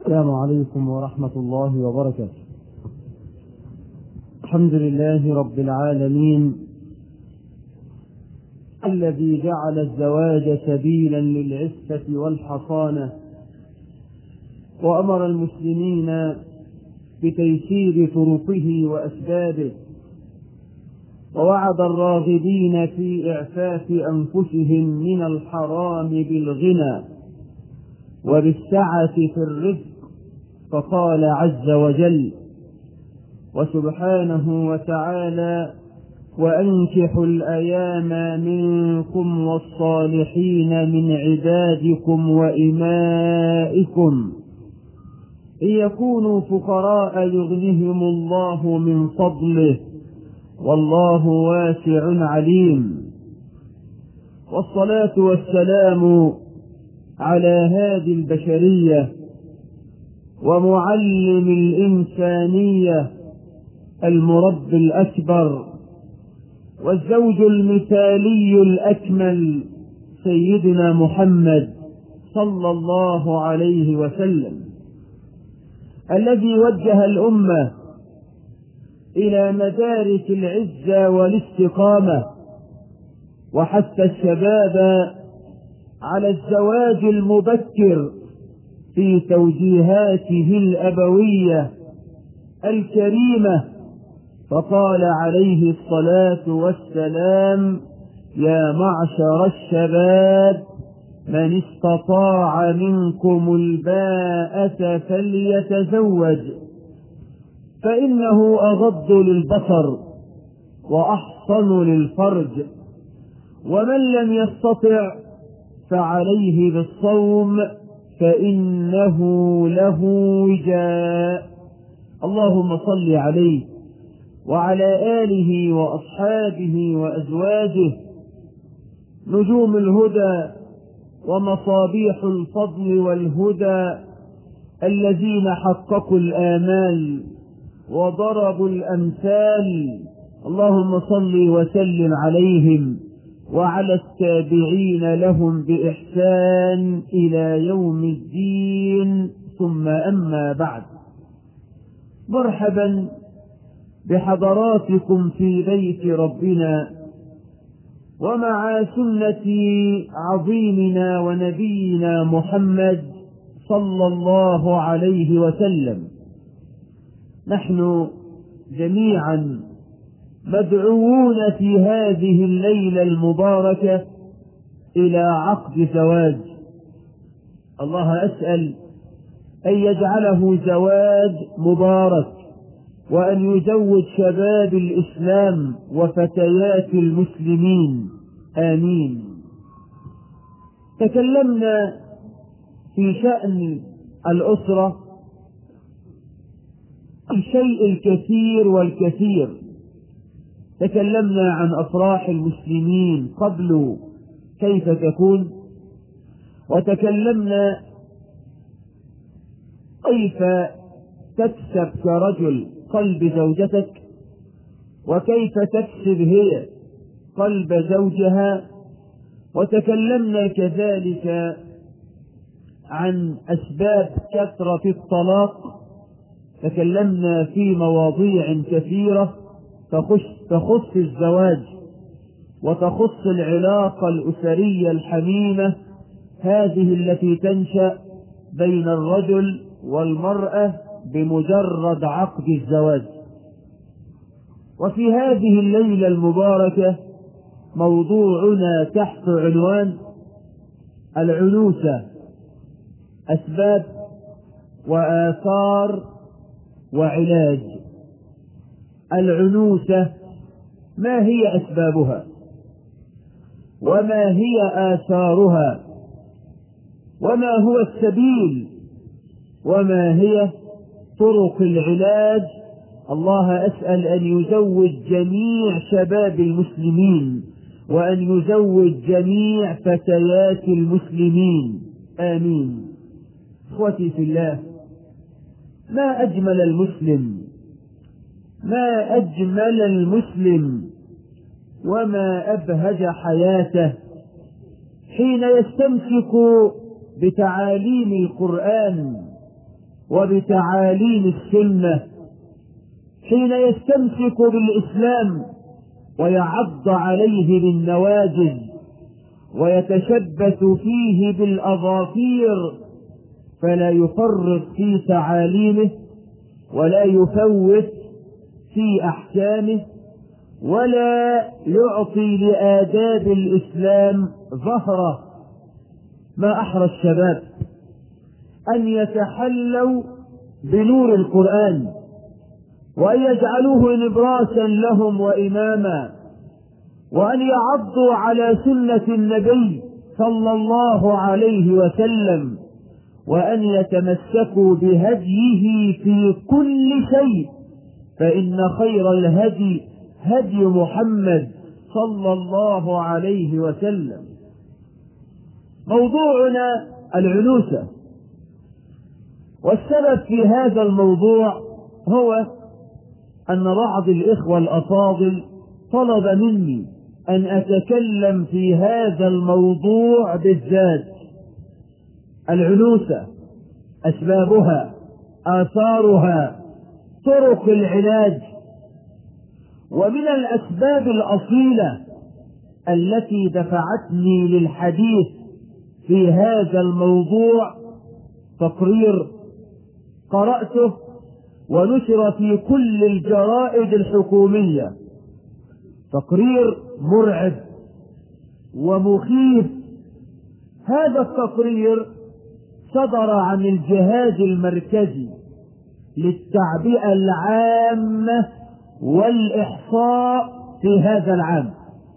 السلام عليكم ورحمة الله وبركاته الحمد لله رب العالمين الذي جعل الزواج سبيلا للعفة والحصانة وأمر المسلمين بتيسير طرقه وأسبابه ووعد الراغبين في إعفاف أنفسهم من الحرام بالغنى وبالسعة في الرزق فقال عز وجل وسبحانه وتعالى وأنكحوا الأيام منكم والصالحين من عبادكم وإمائكم إن يكونوا فقراء يغنهم الله من فضله والله واسع عليم والصلاة والسلام على هذه البشرية ومعلم الإنسانية المربي الأكبر والزوج المثالي الأكمل سيدنا محمد صلى الله عليه وسلم الذي وجه الأمة إلى مدارس العزة والاستقامة وحث الشباب على الزواج المبكر في توجيهاته الأبوية الكريمة فقال عليه الصلاة والسلام يا معشر الشباب من استطاع منكم الباءة فليتزوج فإنه أغض للبصر وأحصن للفرج ومن لم يستطع فعليه بالصوم فإنه له وجاء اللهم صل عليه وعلى آله وأصحابه وأزواجه نجوم الهدى ومصابيح الفضل والهدى الذين حققوا الآمال وضربوا الأمثال اللهم صل وسلم عليهم وعلى التابعين لهم بإحسان إلى يوم الدين ثم أما بعد مرحبا بحضراتكم في بيت ربنا ومع سنة عظيمنا ونبينا محمد صلى الله عليه وسلم نحن جميعا مدعوون في هذه الليلة المباركة إلى عقد زواج الله أسأل أن يجعله زواج مبارك وأن يزوج شباب الإسلام وفتيات المسلمين آمين تكلمنا في شأن الأسرة الشيء الكثير والكثير تكلمنا عن أفراح المسلمين قبل كيف تكون وتكلمنا كيف تكسب كرجل قلب زوجتك وكيف تكسب هي قلب زوجها وتكلمنا كذلك عن أسباب كثرة الطلاق تكلمنا في مواضيع كثيرة تخص, تخص الزواج وتخص العلاقة الأسرية الحميمة هذه التي تنشأ بين الرجل والمرأة بمجرد عقد الزواج وفي هذه الليلة المباركة موضوعنا تحت عنوان العنوسة أسباب وآثار وعلاج العنوسة ما هي أسبابها وما هي آثارها وما هو السبيل وما هي طرق العلاج الله أسأل أن يزوج جميع شباب المسلمين وأن يزوج جميع فتيات المسلمين آمين إخوتي في الله ما أجمل المسلم ما أجمل المسلم وما أبهج حياته حين يستمسك بتعاليم القرآن وبتعاليم السنة حين يستمسك بالإسلام ويعض عليه بالنواجذ ويتشبث فيه بالأظافير فلا يفرط في تعاليمه ولا يفوت في أحكامه ولا يعطي لآداب الإسلام ظهره ما أحرى الشباب أن يتحلوا بنور القرآن وأن يجعلوه نبراسا لهم وإماما وأن يعضوا على سنة النبي صلى الله عليه وسلم وأن يتمسكوا بهديه في كل شيء فإن خير الهدي هدي محمد صلى الله عليه وسلم موضوعنا العنوسة والسبب في هذا الموضوع هو أن بعض الإخوة الأفاضل طلب مني أن أتكلم في هذا الموضوع بالذات العنوسة أسبابها آثارها طرق العلاج ومن الأسباب الأصيلة التي دفعتني للحديث في هذا الموضوع تقرير قرأته ونشر في كل الجرائد الحكومية تقرير مرعب ومخيف هذا التقرير صدر عن الجهاز المركزي للتعبئة العامة والإحصاء في هذا العام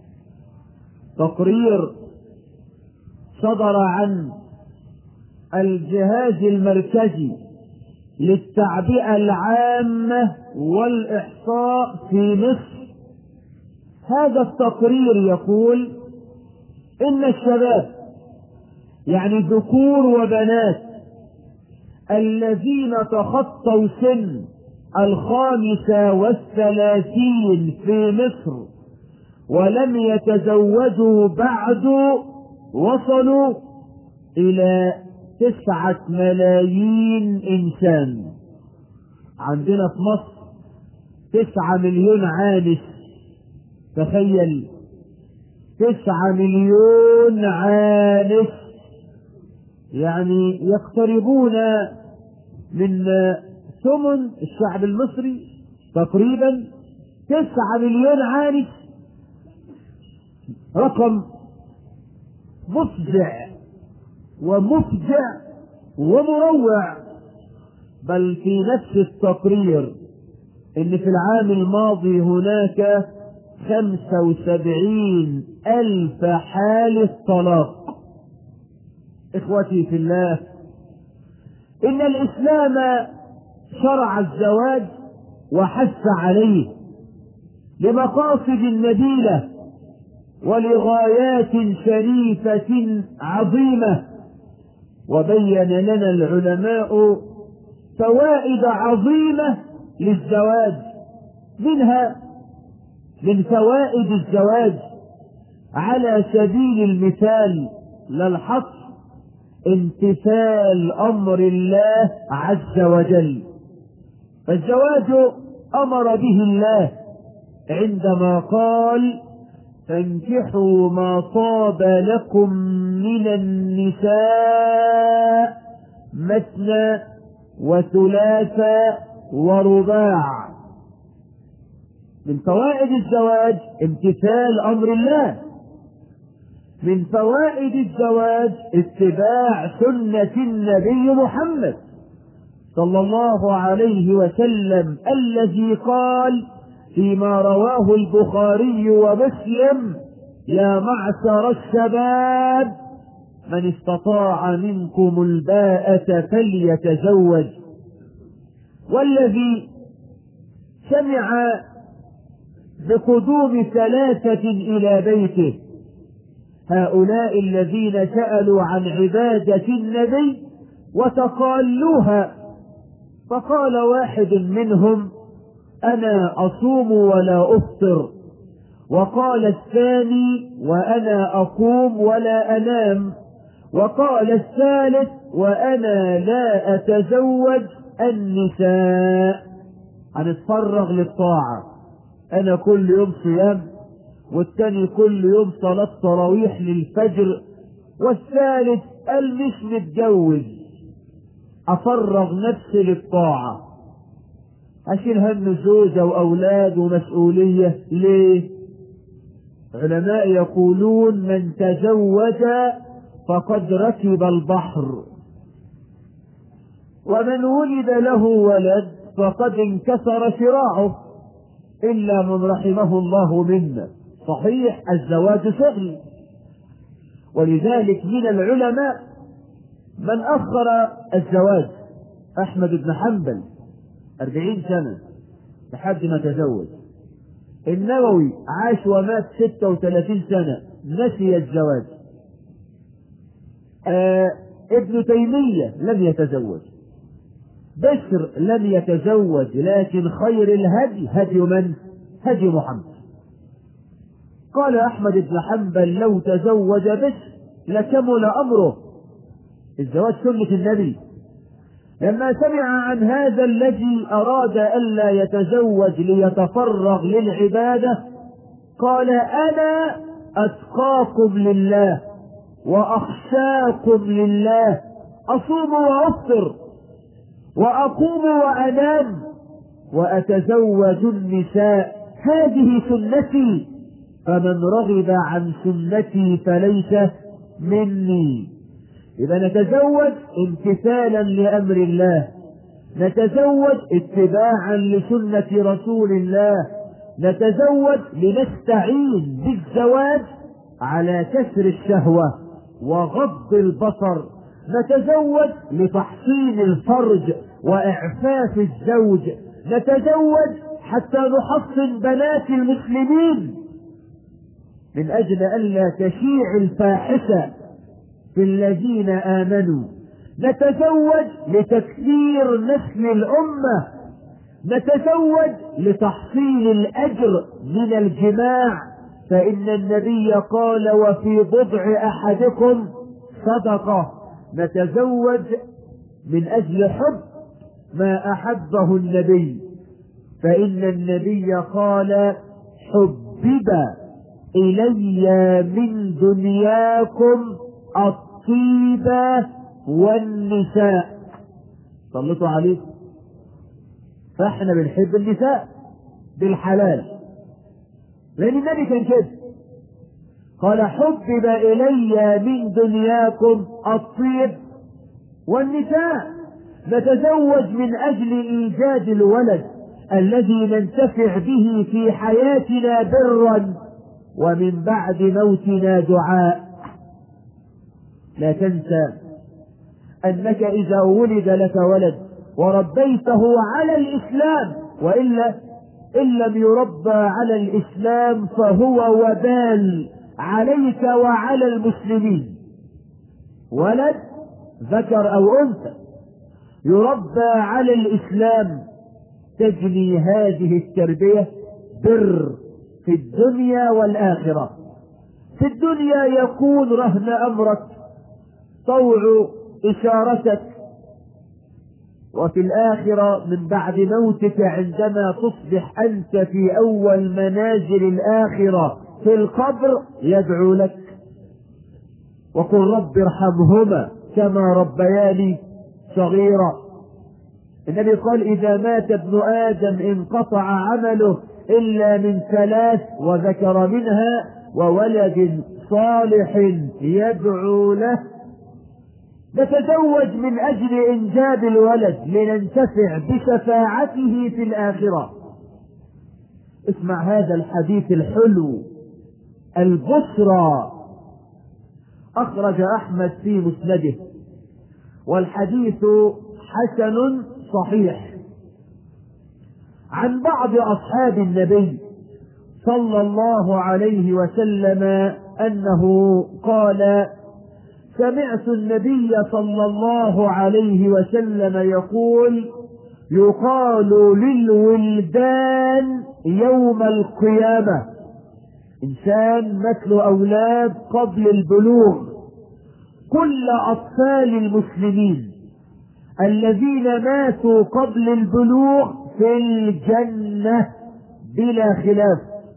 تقرير صدر عن الجهاز المركزي للتعبئة العامة والإحصاء في مصر هذا التقرير يقول إن الشباب يعني ذكور وبنات الذين تخطوا سن الخامسة والثلاثين في مصر ولم يتزوجوا بعد وصلوا إلى تسعة ملايين إنسان عندنا في مصر تسعة مليون عانس تخيل تسعة مليون عانس يعني يقتربون من ثمن الشعب المصري تقريبا تسعة مليون عانس رقم مفزع ومفجع ومروع بل في نفس التقرير ان في العام الماضي هناك خمسة وسبعين ألف حالة طلاق إخوتي في الله إن الإسلام شرع الزواج وحث عليه لمقاصد نبيلة ولغايات شريفة عظيمة وبين لنا العلماء فوائد عظيمة للزواج منها من فوائد الزواج على سبيل المثال لا الحصر امتثال امر الله عز وجل فالزواج امر به الله عندما قال فانكحوا ما طاب لكم من النساء مثنى وثلاث ورباع من فوائد الزواج امتثال امر الله من فوائد الزواج اتباع سنة النبي محمد صلى الله عليه وسلم الذي قال فيما رواه البخاري ومسلم يا معشر الشباب من استطاع منكم الباءة فليتزوج والذي سمع بقدوم ثلاثة إلى بيته هؤلاء الذين سألوا عن عبادة النبي وتقالوها فقال واحد منهم أنا أصوم ولا أفطر وقال الثاني وأنا أقوم ولا أنام وقال الثالث وأنا لا أتزوج النساء هنتفرغ للطاعة أنا كل يوم صيام والتاني كل يوم صلاة تراويح للفجر والثالث قال مش متجوز أفرغ نفسي للطاعة أشيل هم زوجة وأولاد ومسؤولية ليه؟ علماء يقولون من تزوج فقد ركب البحر ومن ولد له ولد فقد انكسر شراعه إلا من رحمه الله منا صحيح الزواج شغل ولذلك من العلماء من أخر الزواج أحمد بن حنبل أربعين سنة لحد ما تزوج النووي عاش ومات ستة وثلاثين سنة نسي الزواج آه ابن تيمية لم يتزوج بشر لم يتزوج لكن خير الهدي هدي من؟ هدي محمد قال أحمد بن حنبل لو تزوج بشر لكمل أمره الزواج سنة النبي لما سمع عن هذا الذي أراد ألا يتزوج ليتفرغ للعبادة قال أنا أتقاكم لله وأخشاكم لله أصوم وأفطر وأقوم وأنام وأتزوج النساء هذه سنتي فمن رغب عن سنتي فليس مني إذا نتزوج امتثالا لأمر الله نتزوج اتباعا لسنة رسول الله نتزوج لنستعين بالزواج على كسر الشهوة وغض البصر نتزوج لتحصين الفرج وإعفاف الزوج نتزوج حتى نحصن بنات المسلمين من أجل ألا تشيع الفاحشة في الذين آمنوا نتزوج لتكثير نسل الأمة نتزوج لتحصيل الأجر من الجماع فإن النبي قال وفي ضبع أحدكم صدقة نتزوج من أجل حب ما أحبه النبي فإن النبي قال حبب إلي من دنياكم الطيبة والنساء صلتوا عليه فاحنا بنحب النساء بالحلال لأن النبي كان كده قال حبب إلي من دنياكم الطيب والنساء نتزوج من أجل إيجاد الولد الذي ننتفع به في حياتنا برا ومن بعد موتنا دعاء لا تنسى أنك إذا ولد لك ولد وربيته على الإسلام وإلا إن لم يربى على الإسلام فهو وبال عليك وعلى المسلمين ولد ذكر أو أنثى يربى على الإسلام تجني هذه التربية بر في الدنيا والآخرة في الدنيا يكون رهن أمرك طوع إشارتك وفي الآخرة من بعد موتك عندما تصبح أنت في أول منازل الآخرة في القبر يدعو لك وقل رب ارحمهما كما ربياني صغيرا النبي قال إذا مات ابن آدم انقطع عمله إلا من ثلاث وذكر منها وولد صالح يدعو له نتزوج من أجل إنجاب الولد لننتفع بشفاعته في الآخرة اسمع هذا الحديث الحلو البشرى أخرج أحمد في مسنده والحديث حسن صحيح عن بعض أصحاب النبي صلى الله عليه وسلم أنه قال سمعت النبي صلى الله عليه وسلم يقول يقال للولدان يوم القيامة إنسان مثل أولاد قبل البلوغ كل أطفال المسلمين الذين ماتوا قبل البلوغ في الجنة بلا خلاف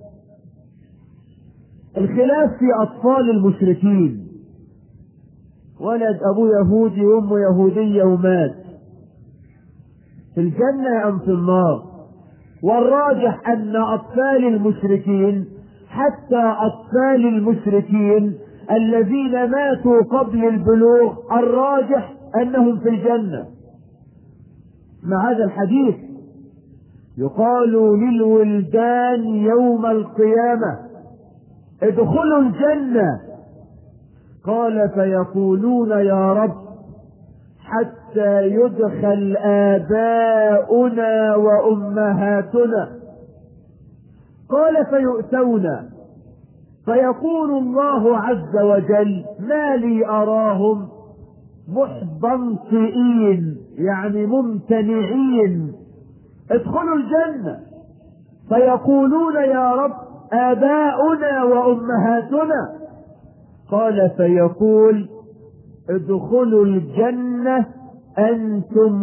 الخلاف في أطفال المشركين ولد أبوه يهودي وأمه يهودية ومات في الجنة أم في النار والراجح أن أطفال المشركين حتى أطفال المشركين الذين ماتوا قبل البلوغ الراجح أنهم في الجنة مع هذا الحديث يقال للولدان يوم القيامة ادخلوا الجنة قال فيقولون يا رب حتى يدخل آباؤنا وأمهاتنا قال فيؤتون فيقول الله عز وجل ما لي أراهم محبنطئين يعني ممتنعين ادخلوا الجنة فيقولون يا رب آباؤنا وأمهاتنا قال فيقول ادخلوا الجنة أنتم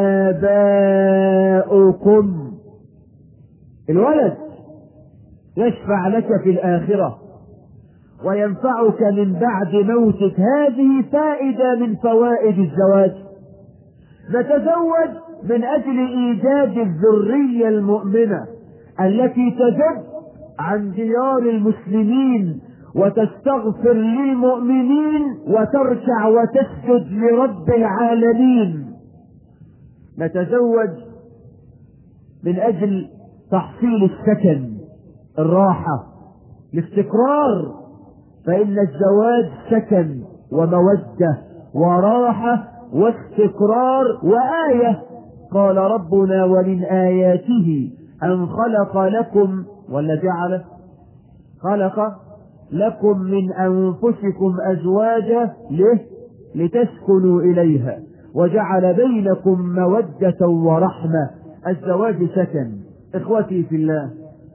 وآباؤكم الولد يشفع لك في الآخرة وينفعك من بعد موتك هذه فائدة من فوائد الزواج نتزوج من أجل إيجاد الذرية المؤمنة التي تجد عن ديار المسلمين وتستغفر للمؤمنين وتركع وتسجد لرب العالمين نتزوج من اجل تحصيل السكن الراحه الاستقرار فان الزواج سكن وموده وراحه واستقرار وايه قال ربنا ومن اياته ان خلق لكم ولا جعل خلق لكم من أنفسكم أزواجا له لتسكنوا إليها وجعل بينكم مودة ورحمة الزواج سكن إخوتي في الله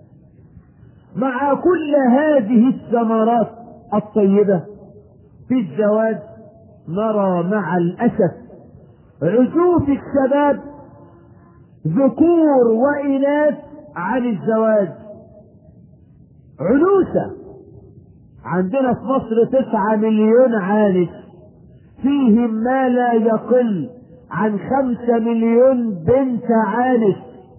مع كل هذه الثمرات الطيبة في الزواج نرى مع الأسف عزوف الشباب ذكور وإناث عن الزواج عنوسة عندنا في مصر تسعة مليون عانس فيهم ما لا يقل عن خمسة مليون بنت عانس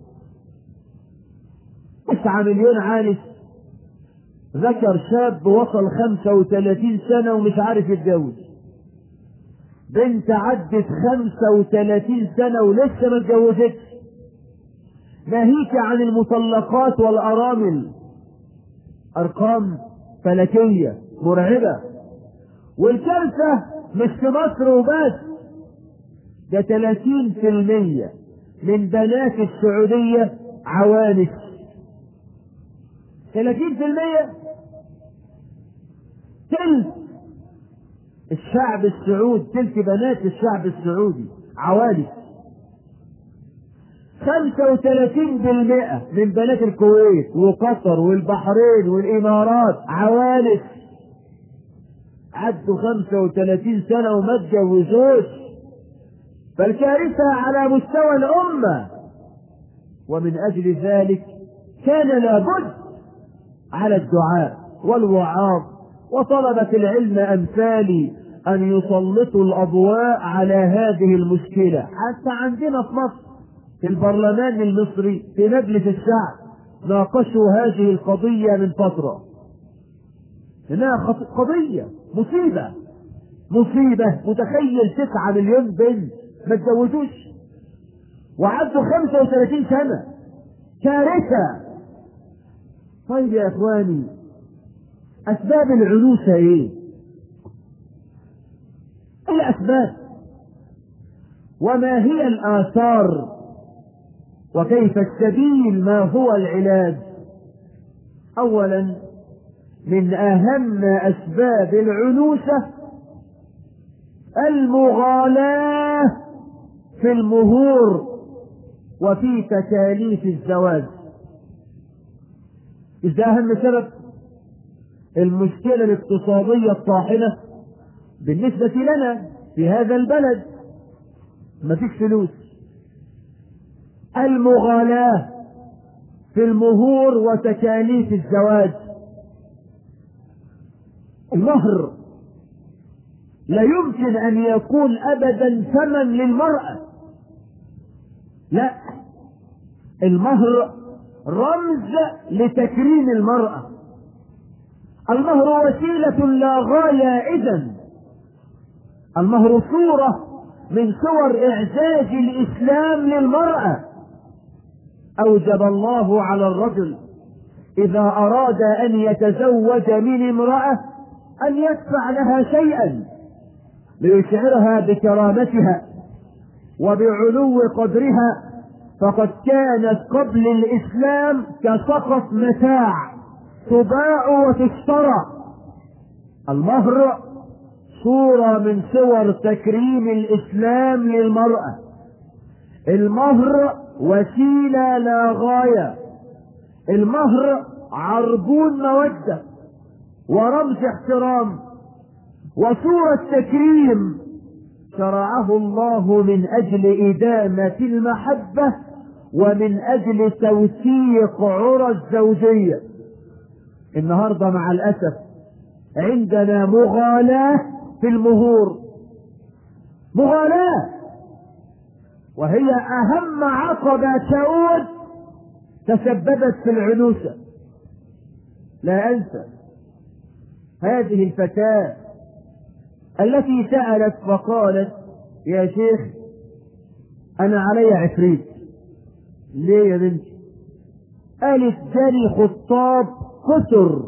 تسعة مليون عانس ذكر شاب وصل خمسة وثلاثين سنة ومش عارف يتجوز بنت عدت خمسة وثلاثين سنة ولسه ما اتجوزتش ناهيك عن المطلقات والأرامل أرقام فلكية مرعبة والكارثة مش في مصر وبس ده 30% من بنات السعودية عوانس 30% تلت الشعب السعودي تلت بنات الشعب السعودي عوانس 35% من بنات الكويت وقطر والبحرين والامارات عوانس عدوا 35 سنة وما اتجوزوش فالكارثة على مستوى الأمة ومن أجل ذلك كان لابد على الدعاء والوعاظ وطلبة العلم أمثالي أن يسلطوا الأضواء على هذه المشكلة حتى عندنا في مصر في البرلمان المصري في مجلس الشعب ناقشوا هذه القضية من فترة إنها قضية مصيبة مصيبة متخيل تسعة مليون بنت ما اتجوزوش وعدوا 35 سنة كارثة طيب يا إخواني أسباب العنوسة إيه؟ إيه الأسباب؟ وما هي الآثار وكيف السبيل ما هو العلاج اولا من اهم اسباب العنوسه المغالاه في المهور وفي تكاليف الزواج إذا أهم سبب المشكلة الاقتصادية الطاحنة بالنسبة لنا في هذا البلد مفيش فلوس المغالاة في المهور وتكاليف الزواج المهر لا يمكن ان يكون ابدا ثمن للمرأة لا المهر رمز لتكريم المرأة المهر وسيلة لا غاية اذا المهر صورة من صور اعزاز الاسلام للمرأة اوجب الله على الرجل اذا اراد ان يتزوج من امرأة ان يدفع لها شيئا ليشعرها بكرامتها وبعلو قدرها فقد كانت قبل الاسلام كسقط متاع تباع وتشترى المهر صورة من صور تكريم الاسلام للمرأة المهر وسيلة لا غاية المهر عربون مودة ورمز احترام وصورة تكريم شرعه الله من أجل إدامة المحبة ومن أجل توثيق عرى الزوجية النهاردة مع الأسف عندنا مغالاة في المهور مغالاة وهي أهم عقبة تعود تسببت في العنوسة لا أنسى هذه الفتاة التي سألت وقالت يا شيخ أنا علي عفريت ليه يا بنتي قالت جالي خطاب كثر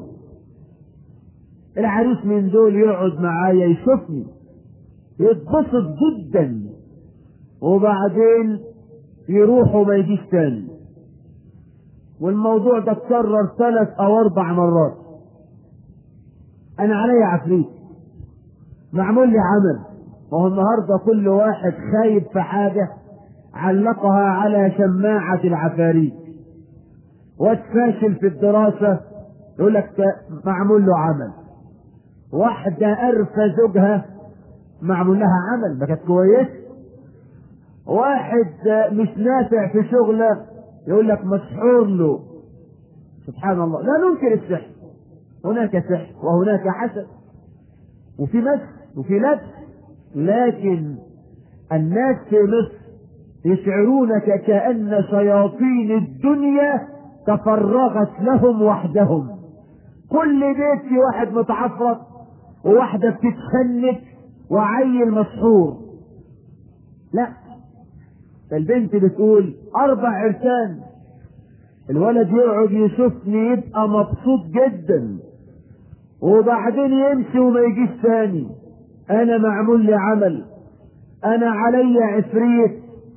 العريس من دول يقعد معايا يشوفني يتبسط جدا وبعدين يروح وما يجيش تاني والموضوع ده اتكرر ثلاث او اربع مرات انا علي عفريت معمول لي عمل وهو النهارده كل واحد خايب في حاجه علقها على شماعة العفاريت وتفاشل في الدراسة يقول لك معمول له عمل واحدة قرفة زوجها معمول لها عمل ما كانت كويس واحد مش نافع في شغله يقول لك مسحور له سبحان الله لا ننكر السحر هناك سحر وهناك حسد وفي مس وفي لبس لكن الناس في مصر يشعرونك كأن شياطين الدنيا تفرغت لهم وحدهم كل بيت في واحد متعفرت وواحدة بتتشنك وعيل مسحور لا البنت بتقول أربع عرسان الولد يقعد يشوفني يبقى مبسوط جدا وبعدين يمشي وما يجيش تاني أنا معمول لي عمل أنا علي عفريت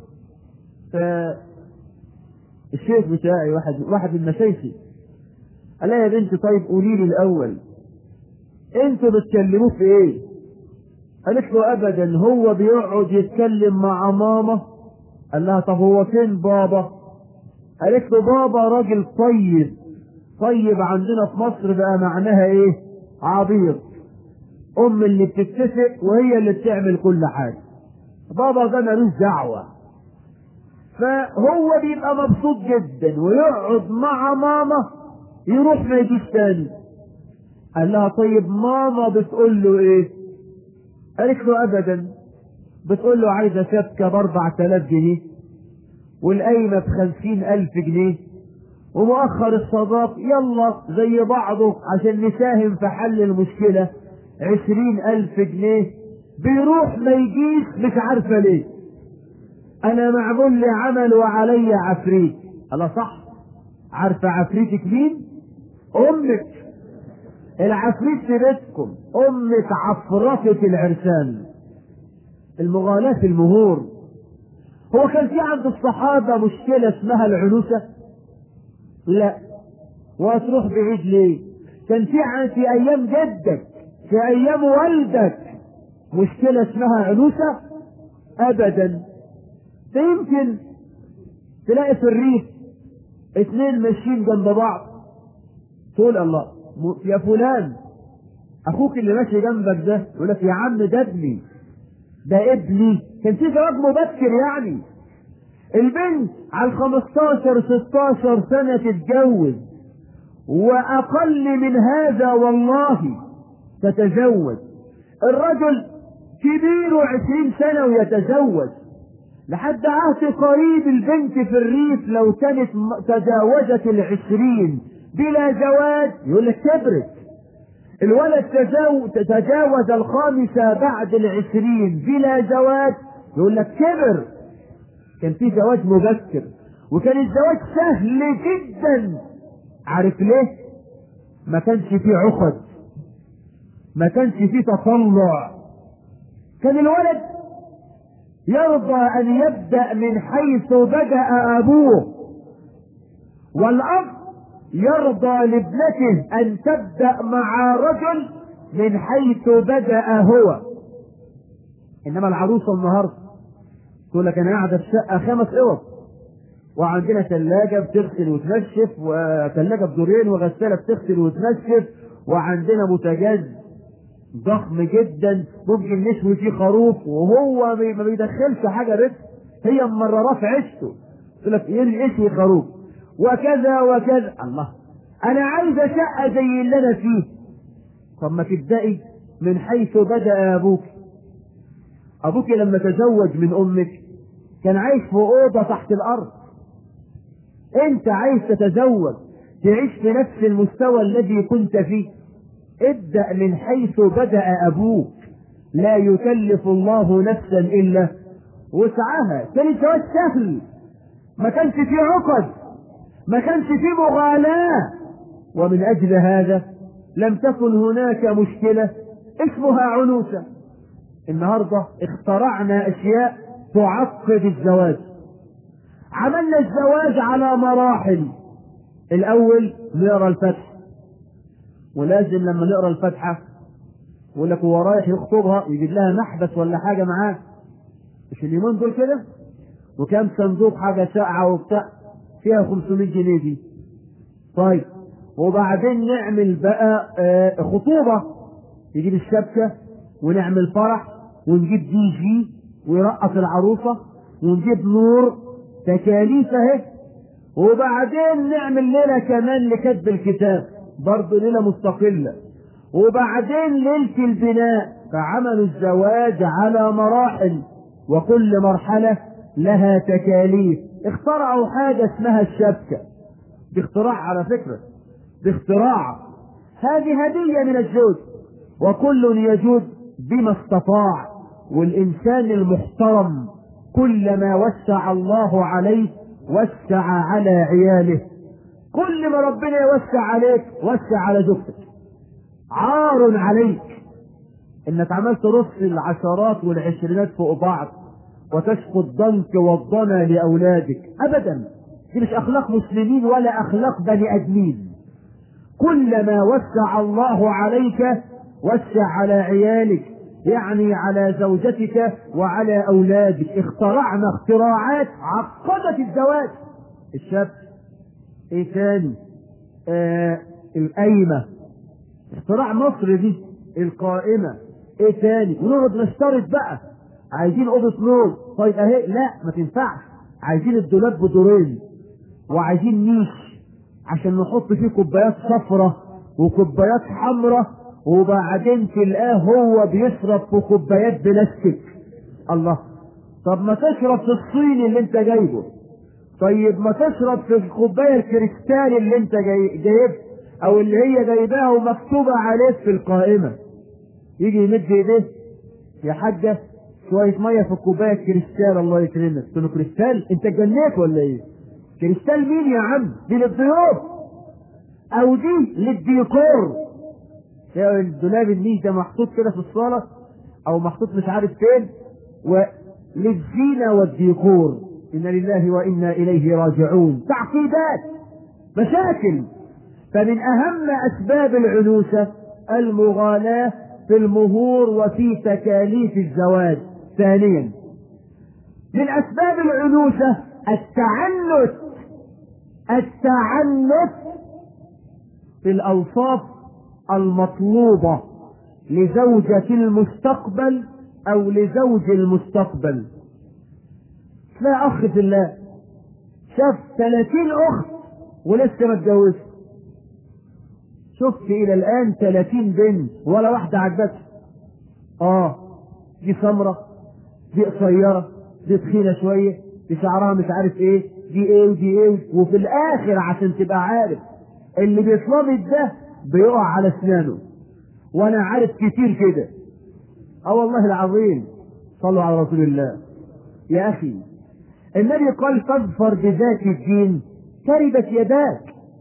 الشيخ بتاعي واحد واحد من مشايخي قال لها يا بنت طيب قولي لي الاول انتوا بتكلموه في ايه؟ قالت له ابدا هو بيقعد يتكلم مع ماما قال لها طب هو فين بابا؟ قالت له بابا راجل طيب طيب عندنا في مصر بقى معناها ايه؟ عبيط ام اللي بتتفق وهي اللي بتعمل كل حاجه بابا ده ملوش دعوه فهو بيبقى مبسوط جدا ويقعد مع ماما يروح ما يجيش تاني قال لها طيب ماما بتقول له ايه قالت له ابدا بتقول له عايزه شبكه باربع تلاف جنيه والقايمه بخمسين الف جنيه ومؤخر الصداق يلا زي بعضه عشان نساهم في حل المشكله عشرين الف جنيه بيروح ما يجيش مش عارفه ليه انا معمول لي عمل وعلي عفريت الله صح عارفه عفريتك مين امك العفريت في بيتكم امك عفرتة العرسان المغالاة في المهور هو كان في عند الصحابة مشكلة اسمها العنوسة لا وهتروح بعيد ليه كان في عن في ايام جدك في ايام والدك مشكلة اسمها عنوسة ابدا ده يمكن تلاقي في الريف اتنين ماشيين جنب بعض تقول الله يا فلان اخوك اللي ماشي جنبك ده يقول لك يا عم ده ابني ده ابني كان في زواج مبكر يعني البنت على 15 16 سنة تتجوز وأقل من هذا والله تتزوج الرجل كبير عشرين سنة ويتزوج لحد عهد قريب البنت في الريف لو كانت تجاوزت العشرين بلا زواج يقول لك كبرت الولد تجاوز الخامسة بعد العشرين بلا زواج يقول لك كبر كان في زواج مبكر وكان الزواج سهل جدا عارف ليه ما كانش فيه عقد ما كانش فيه تطلع كان الولد يرضى ان يبدا من حيث بدا ابوه والاب يرضى لابنته ان تبدا مع رجل من حيث بدا هو انما العروسه النهارده تقول لك انا قاعده في شقه خمس اوض وعندنا ثلاجة بتغسل وتنشف وثلاجة بدورين وغسالة بتغسل وتنشف وعندنا بوتاجاز ضخم جدا ممكن نشوي فيه خروف وهو ما بيدخلش حاجة رزق هي مرراه في عيشته تقول لك اشوي خروف وكذا وكذا الله انا عايزة شقة زي اللي انا فيه طب ما تبدأي من حيث بدأ ابوك ابوك لما تزوج من امك كان عايش في اوضه تحت الارض انت عايز تتزوج تعيش في نفس المستوى الذي كنت فيه ابدا من حيث بدا ابوك لا يكلف الله نفسا الا وسعها كان الزواج سهل ما كانش فيه عقد ما كانش فيه مغالاه ومن اجل هذا لم تكن هناك مشكله اسمها عنوسه النهارده اخترعنا اشياء تعقد الزواج عملنا الزواج على مراحل الاول نقرا الفتح ولازم لما نقرا الفاتحه يقول لك هو رايح يخطبها يجيب لها محبس ولا حاجه معاه مش اليومين دول كده وكام صندوق حاجه ساقعه وبتاع فيها 500 جنيه دي طيب وبعدين نعمل بقى آه خطوبه يجيب الشبكه ونعمل فرح ونجيب دي جي ويرقص العروسه ونجيب نور تكاليف اهي وبعدين نعمل ليله كمان لكتب الكتاب برضه ليله مستقله وبعدين ليله البناء فعملوا الزواج على مراحل وكل مرحله لها تكاليف اخترعوا حاجه اسمها الشبكه باختراع على فكره باختراع هذه هديه من الزوج وكل يجود بما استطاع والانسان المحترم كلما وسع الله عليه وسع على عياله كل ما ربنا يوسع عليك وسع على زوجتك عار عليك انك عملت رص العشرات والعشرينات فوق بعض وتشكو الضنك والضنا لاولادك ابدا دي مش اخلاق مسلمين ولا اخلاق بني ادمين كلما وسع الله عليك وسع على عيالك يعني على زوجتك وعلى اولادك اخترعنا اختراعات عقدت الزواج الشاب ايه تاني آه القايمة اختراع مصر دي القائمة ايه تاني ونقعد نشترط بقى عايزين اوضة نوم طيب اهي لا ما تنفعش عايزين الدولاب بدورين وعايزين نيش عشان نحط فيه كوبايات صفرة وكوبايات حمرة وبعدين تلقاه هو بيشرب في كوبايات بلاستيك الله طب ما تشرب في الصيني اللي انت جايبه طيب ما تشرب في الكوبايه الكريستال اللي انت جاي جايب او اللي هي جايباها ومكتوبه عليك في القائمه يجي يمد ايديه يا حاجه شويه ميه في الكوبايه الكريستال الله يكرمك تقول كريستال انت اتجنيت ولا ايه كريستال مين يا عم دي للضيوف او دي للديكور الدولاب النيش ده محطوط كده في الصاله او محطوط مش عارف فين وللزينه والديكور إنا لله وإنا إليه راجعون تعقيدات مشاكل فمن أهم أسباب العنوسة المغالاة في المهور وفي تكاليف الزواج ثانيا من أسباب العنوسة التعنت التعنت في الأوصاف المطلوبة لزوجة المستقبل او لزوج المستقبل تلاقي اخ في الله شاف 30 اخت ولسه ما اتجوزش شفت الى الان 30 بنت ولا واحده عجبتك اه دي سمره دي قصيره دي تخينه شويه دي شعرها مش عارف ايه دي ايه ودي ايه وفي الاخر عشان تبقى عارف اللي بيصلبت ده بيقع على اسنانه وانا عارف كتير كده اه والله العظيم صلوا على رسول الله يا اخي النبي قال فاظفر بذات الدين تربت يداك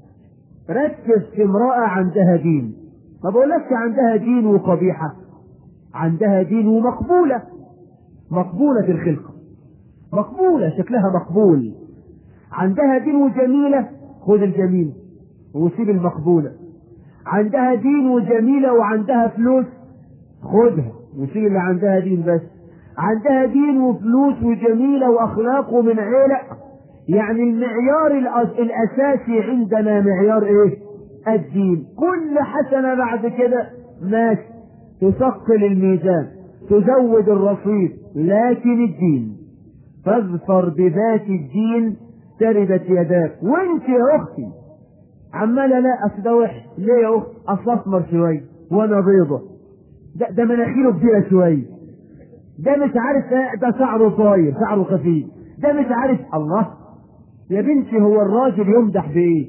ركز في امرأة عندها دين ما بقولكش عندها دين وقبيحة عندها دين ومقبولة مقبولة في الخلقة مقبولة شكلها مقبول عندها دين وجميلة خذ الجميلة وسيب المقبولة عندها دين وجميلة وعندها فلوس خدها وسيب اللي عندها دين بس عندها دين وفلوس وجميلة وأخلاق ومن عيلة يعني المعيار الأس- الأساسي عندنا معيار إيه؟ الدين كل حسنة بعد كده ماشي تثقل الميزان تزود الرصيد لكن الدين فاظفر بذات الدين تربت يداك وانت يا اختي عمالة لا اصل ده وحش ليه يا اختي اصل اسمر شويه وانا بيضة ده ده مناخيره كبيرة شويه ده مش عارف إيه، ده شعره طاير شعره خفيف ده مش عارف الله يا بنتي هو الراجل يمدح بايه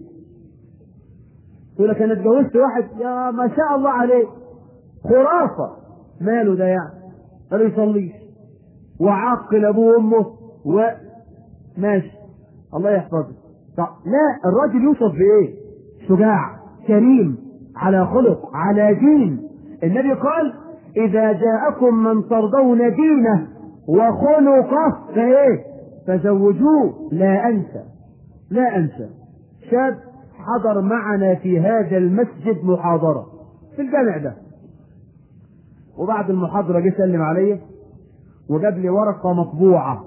تقول لك انا اتجوزت واحد يا ما شاء الله عليه خرافة ماله ده يعني ما بيصليش وعاقل ابوه وامه وماشي الله يحفظه طب لا الراجل يوصف بايه شجاع كريم على خلق على دين النبي قال اذا جاءكم من ترضون دينه وخلقه فايه فزوجوه لا انسى لا انسى شاب حضر معنا في هذا المسجد محاضرة في الجامع ده وبعد المحاضرة جه سلم عليا وجاب لي ورقة مطبوعة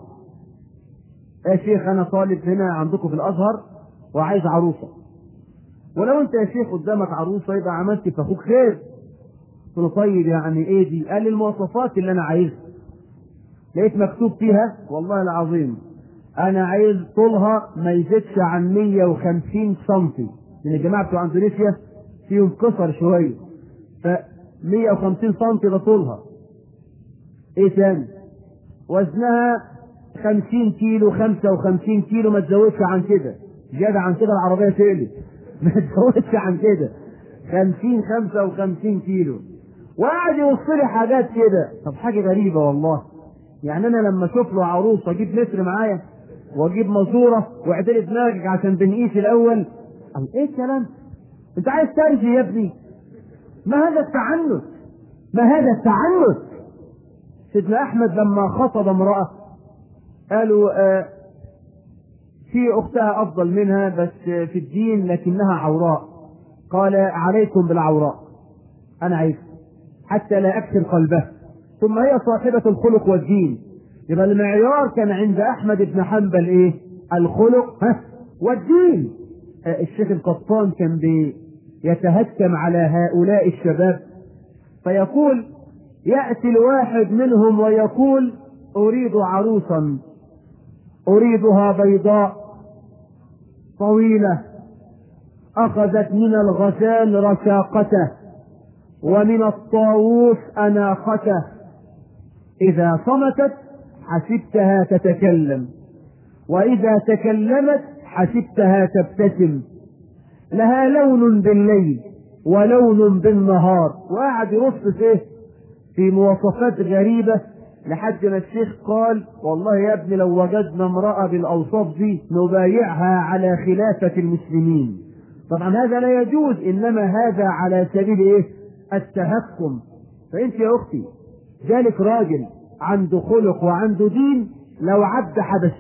يا شيخ أنا طالب هنا عندكم في الأزهر وعايز عروسة ولو أنت يا شيخ قدامك عروسة يبقى عملت في أخوك خير قلت له طيب يعني إيه دي؟ قال لي المواصفات اللي أنا عايزها لقيت مكتوب فيها والله العظيم أنا عايز طولها ما يزيدش عن 150 سنتي لأن الجماعة بتوع أندونيسيا فيهم قصر شوية ف 150 سنتي ده طولها ايه تاني وزنها 50 كيلو 55 كيلو ما تزودش عن كده زيادة عن كده العربية تقلب ما تزودش عن كده 50 55 كيلو وقعد يوصل لي حاجات كده طب حاجة غريبة والله يعني انا لما اشوف له عروسة اجيب متر معايا واجيب ماسورة واعدلي دماغك عشان بنقيس الاول قال ايه الكلام انت عايز ترجي يا ابني ما هذا التعنت ما هذا التعنت سيدنا احمد لما خطب امراه قالوا آه في اختها افضل منها بس في الدين لكنها عوراء قال عليكم بالعوراء انا عايز حتى لا اكسر قلبه ثم هي صاحبة الخلق والدين يبقى المعيار كان عند احمد بن حنبل ايه الخلق ها والدين آه الشيخ القطان كان بي يتهكم على هؤلاء الشباب فيقول يأتي الواحد منهم ويقول أريد عروسا أريدها بيضاء طويلة أخذت من الغزال رشاقته ومن الطاووس أناقته إذا صمتت حسبتها تتكلم وإذا تكلمت حسبتها تبتسم لها لون بالليل ولون بالنهار وقعد يرص فيه في مواصفات غريبة لحد ما الشيخ قال والله يا ابني لو وجدنا امرأة بالأوصاف دي نبايعها على خلافة المسلمين طبعا هذا لا يجوز إنما هذا على سبيل إيه التهكم فأنت يا أختي ذلك راجل عنده خلق وعنده دين لو عبد حبشي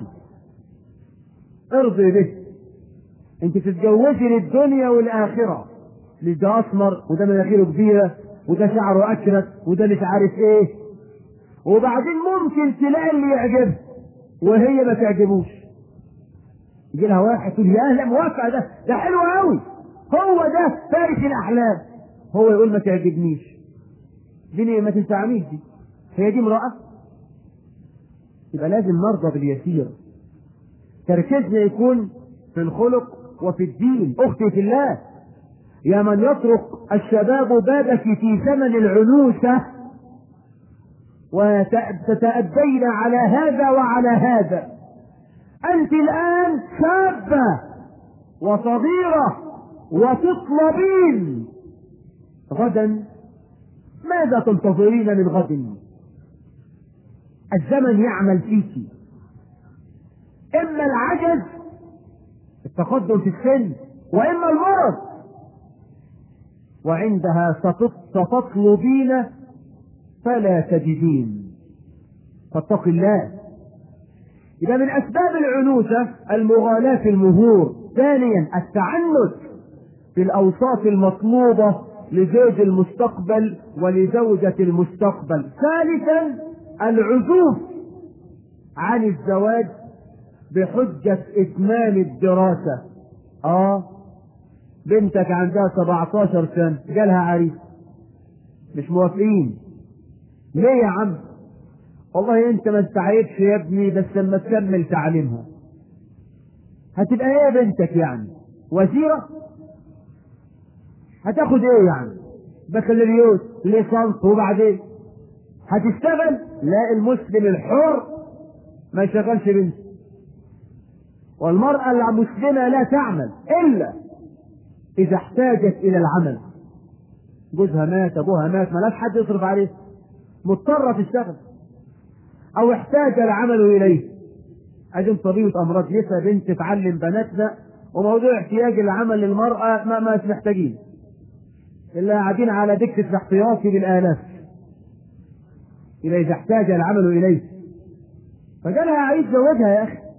ارضي به انت تتجوزي للدنيا والاخره ده اسمر وده مناخيره كبيره وده شعره اكرت وده مش عارف ايه وبعدين ممكن تلاقي اللي يعجبها وهي ما تعجبوش يجي لها واحد تقول يا اهلا موافقه ده ده حلو قوي هو ده فارس الاحلام هو يقول ما تعجبنيش دي ما تنفعنيش دي هي دي امرأة يبقى لازم نرضى باليسير تركيزنا يكون في الخلق وفي الدين اختي في الله يا من يطرق الشباب بابك في زمن العنوسة وتتأبين على هذا وعلى هذا أنت الآن شابة وصغيرة وتطلبين غدا ماذا تنتظرين من غد الزمن يعمل فيك اما العجز التقدم في السن واما المرض وعندها ستطلبين فلا تجدين فاتق الله يبقى من اسباب العنوسه المغالاه في المهور ثانيا التعنت في الاوصاف المطلوبه لزوج المستقبل ولزوجة المستقبل ثالثا العزوف عن الزواج بحجة إتمام الدراسة آه بنتك عندها 17 سنة جالها عريس مش موافقين ليه يا عم والله انت ما استعيبش يا ابني بس لما تكمل تعليمها هتبقى ايه بنتك يعني وزيرة هتاخد ايه يعني بكالوريوس ليسانس وبعدين هتشتغل لا المسلم الحر ما يشغلش بنته والمرأة المسلمة لا تعمل إلا إذا احتاجت إلى العمل جوزها مات أبوها مات ملاش حد يصرف عليه مضطرة تشتغل أو احتاج العمل إليه أجل طبيبة أمراض لسه بنت تعلم بناتنا وموضوع احتياج العمل للمرأة ما مش محتاجين إلا قاعدين على دكة الاحتياطي بالآلاف إذا إذا احتاج العمل إليه فجالها عايز زوجها يا أخي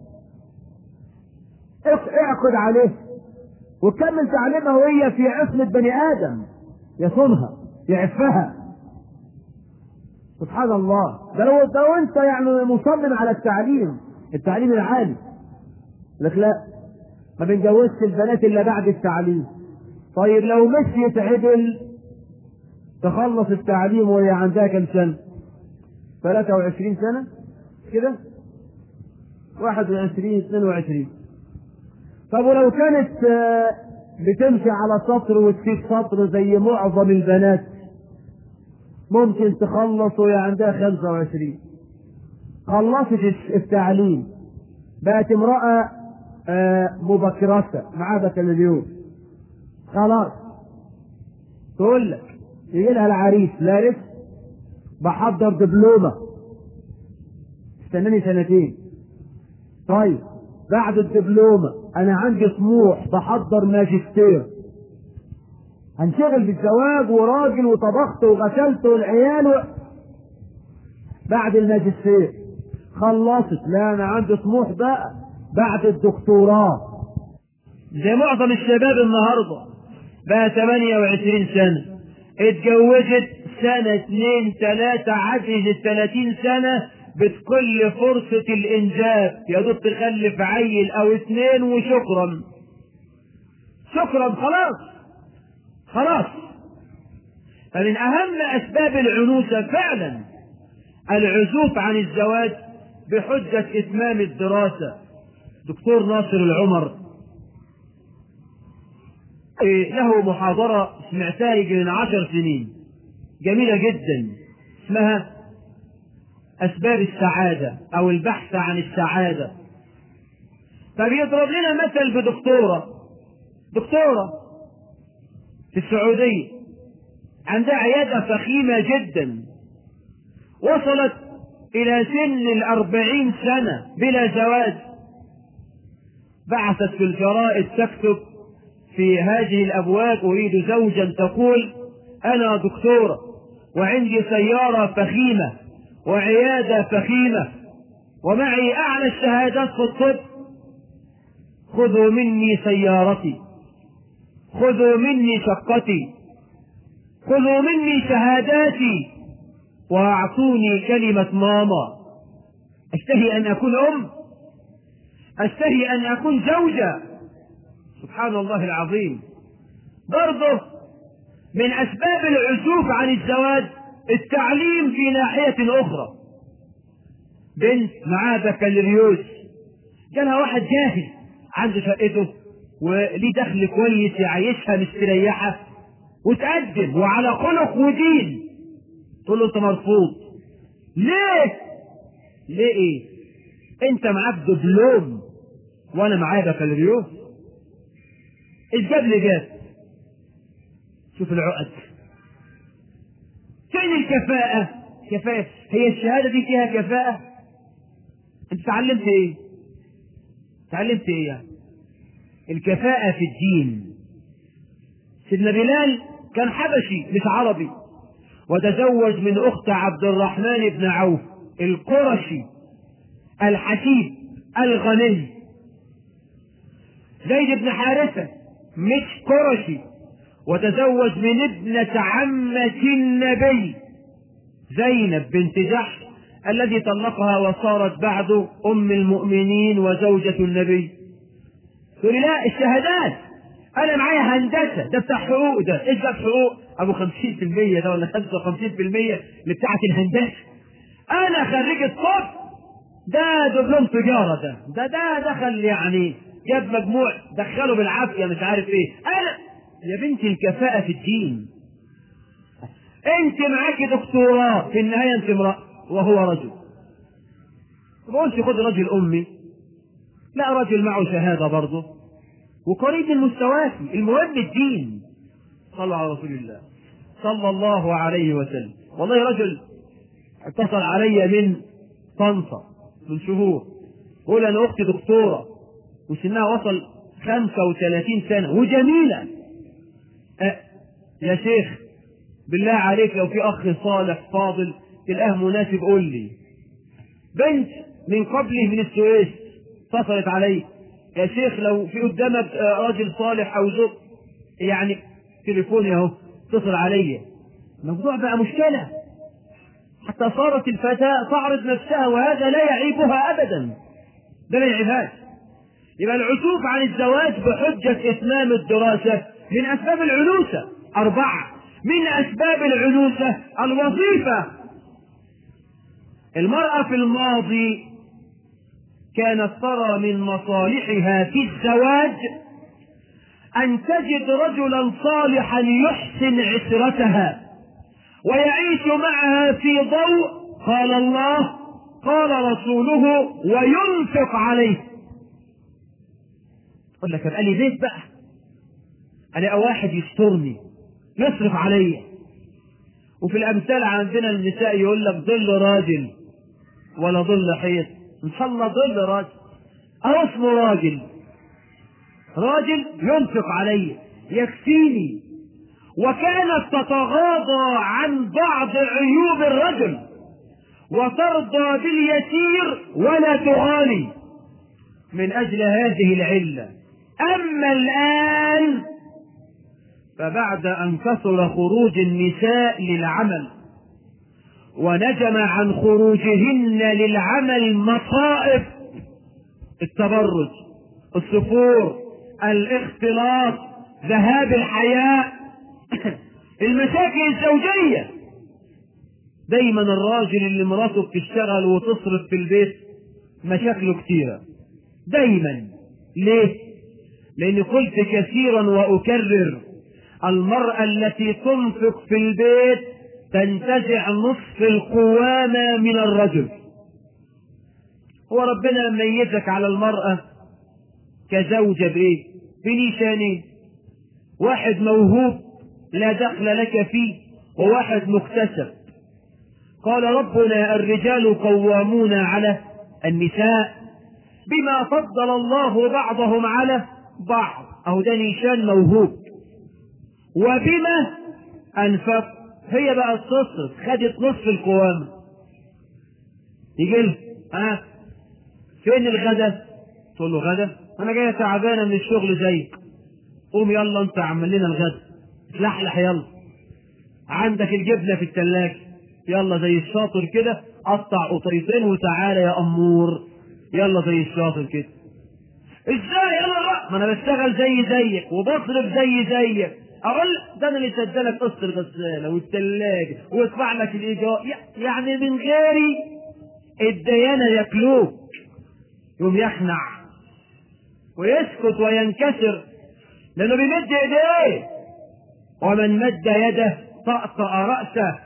اعقد عليه وكمل تعليمها وهي في عصمة بني آدم يصونها يعفها سبحان الله ده لو لو انت يعني مصمم على التعليم التعليم العالي لك لا ما بنجوزش البنات الا بعد التعليم طيب لو مشيت عدل تخلص التعليم وهي عندها كم سنة 23 سنة كده 21 22 طب ولو كانت بتمشي على سطر وتسيب سطر زي معظم البنات ممكن تخلص وهي عندها 25 خلصت التعليم بقت امرأة مبكرة معاها بكالوريوس خلاص تقول لك يجي لها العريس لا لسه بحضر دبلومة استناني سنتين طيب بعد الدبلومة أنا عندي طموح بحضر ماجستير هنشغل بالزواج وراجل وطبخت وغسلت والعيال و... بعد الماجستير خلصت لا أنا عندي طموح بقى بعد الدكتوراه زي معظم الشباب النهارده بقى 28 سنة اتجوزت سنة اتنين تلاتة عدت الثلاثين سنة بكل فرصة الإنجاب يا دوب تخلف عيل أو اتنين وشكرا شكرا خلاص خلاص فمن أهم أسباب العنوسة فعلا العزوف عن الزواج بحجة إتمام الدراسة دكتور ناصر العمر له محاضرة سمعتها يجي من عشر سنين جميلة جدا اسمها أسباب السعادة أو البحث عن السعادة فبيضرب لنا مثل بدكتورة دكتورة في السعودية عندها عيادة فخيمة جدا وصلت إلى سن الأربعين سنة بلا زواج بعثت في الجرائد تكتب في هذه الأبواب أريد زوجا تقول أنا دكتورة وعندي سيارة فخيمة وعيادة فخيمة ومعي أعلى الشهادات في الطب خذوا مني سيارتي خذوا مني شقتي خذوا مني شهاداتي وأعطوني كلمة ماما أشتهي أن أكون أم أشتهي أن أكون زوجة سبحان الله العظيم برضه من أسباب العزوف عن الزواج التعليم في ناحية أخرى بنت معاها بكالوريوس جالها واحد جاهل عنده شقته وليه دخل كويس يعيشها مستريحة وتقدم وعلى خلق ودين تقول له انت مرفوض ليه؟ ليه ايه؟ انت معاك دبلوم وانا معايا بكالوريوس الجاب لي جاب شوف العقد فين الكفاءة؟ كفاءة هي الشهادة دي فيها كفاءة؟ انت اتعلمت ايه؟ اتعلمت ايه يعني؟ الكفاءة في الدين سيدنا بلال كان حبشي مش عربي وتزوج من اخت عبد الرحمن بن عوف القرشي الحسيب الغني زيد بن حارثة مش قرشي وتزوج من ابنة عمة النبي زينب بنت جحش الذي طلقها وصارت بعد أم المؤمنين وزوجة النبي تقول لي لا الشهادات أنا معايا هندسة ده بتاع حقوق ده إيش ده حقوق أبو 50% ده ولا 55% اللي بتاعت الهندسة أنا خريج الطب ده دبلوم تجارة ده ده ده دخل يعني جاب مجموع دخله بالعافية مش عارف إيه أنا يا بنتي الكفاءة في الدين أنت معاكي دكتوراه في النهاية أنت امرأة وهو رجل ما بقولش خد رجل أمي لا رجل معه شهادة برضه وقريب من مستواك المهم الدين صلوا على رسول الله صلى الله عليه وسلم والله رجل اتصل علي من طنطا من شهور يقول انا اختي دكتوره وسنها وصل 35 سنه وجميله أه يا شيخ بالله عليك لو في اخ صالح فاضل تلقاه مناسب قول لي بنت من قبله من السويس اتصلت علي يا شيخ لو في قدامك راجل صالح او زوج يعني تليفوني اهو اتصل عليا الموضوع بقى مشكله حتى صارت الفتاة تعرض نفسها وهذا لا يعيبها أبدا ده لا يعيبهاش يبقى العزوف عن الزواج بحجة إتمام الدراسة من أسباب العنوسة أربعة من أسباب العنوسة الوظيفة المرأة في الماضي كانت ترى من مصالحها في الزواج أن تجد رجلا صالحا يحسن عشرتها ويعيش معها في ضوء قال الله قال رسوله وينفق عليه يقول لك ابقى لي بيت بقى انا واحد يسترني يصرف عليا وفي الامثال عندنا النساء يقول لك ظل راجل ولا ظل حيط ان شاء الله ظل راجل او اسمه راجل راجل ينفق علي يكفيني وكانت تتغاضى عن بعض عيوب الرجل وترضى باليسير ولا تغالي من اجل هذه العله اما الان فبعد ان كثر خروج النساء للعمل ونجم عن خروجهن للعمل مصائب التبرج السفور الاختلاط ذهاب الحياء المشاكل الزوجية دايما الراجل اللي مراته بتشتغل وتصرف في البيت مشاكله كتيرة دايما ليه لاني قلت كثيرا واكرر المرأة التي تنفق في البيت تنتزع نصف القوامة من الرجل هو ربنا ميزك على المرأة كزوجة بإيه؟ بنيشانين واحد موهوب لا دخل لك فيه وواحد مكتسب قال ربنا الرجال قوامون على النساء بما فضل الله بعضهم على بعض أو ده نيشان موهوب وبما أنفق هي بقى تصرف خدت نصف القوامة يجي لها ها فين الغدا؟ تقول له غدا؟ أنا جاية تعبانة من الشغل زيك قوم يلا أنت عمل لنا الغدا لحلح يلا عندك الجبنة في الثلاجة يلا زي الشاطر كده قطع قطيتين وتعالى يا أمور يلا زي الشاطر كده ازاي يلا بقى ما انا بشتغل زي زيك وبصرف زي زيك اقول لك ده انا اللي سدلك قسط الغساله والثلاجه وادفع لك الايجار ي- يعني من غيري الديانه ياكلوك يوم يخنع ويسكت وينكسر لانه بيمد ايديه ومن مد يده طأطأ رأسه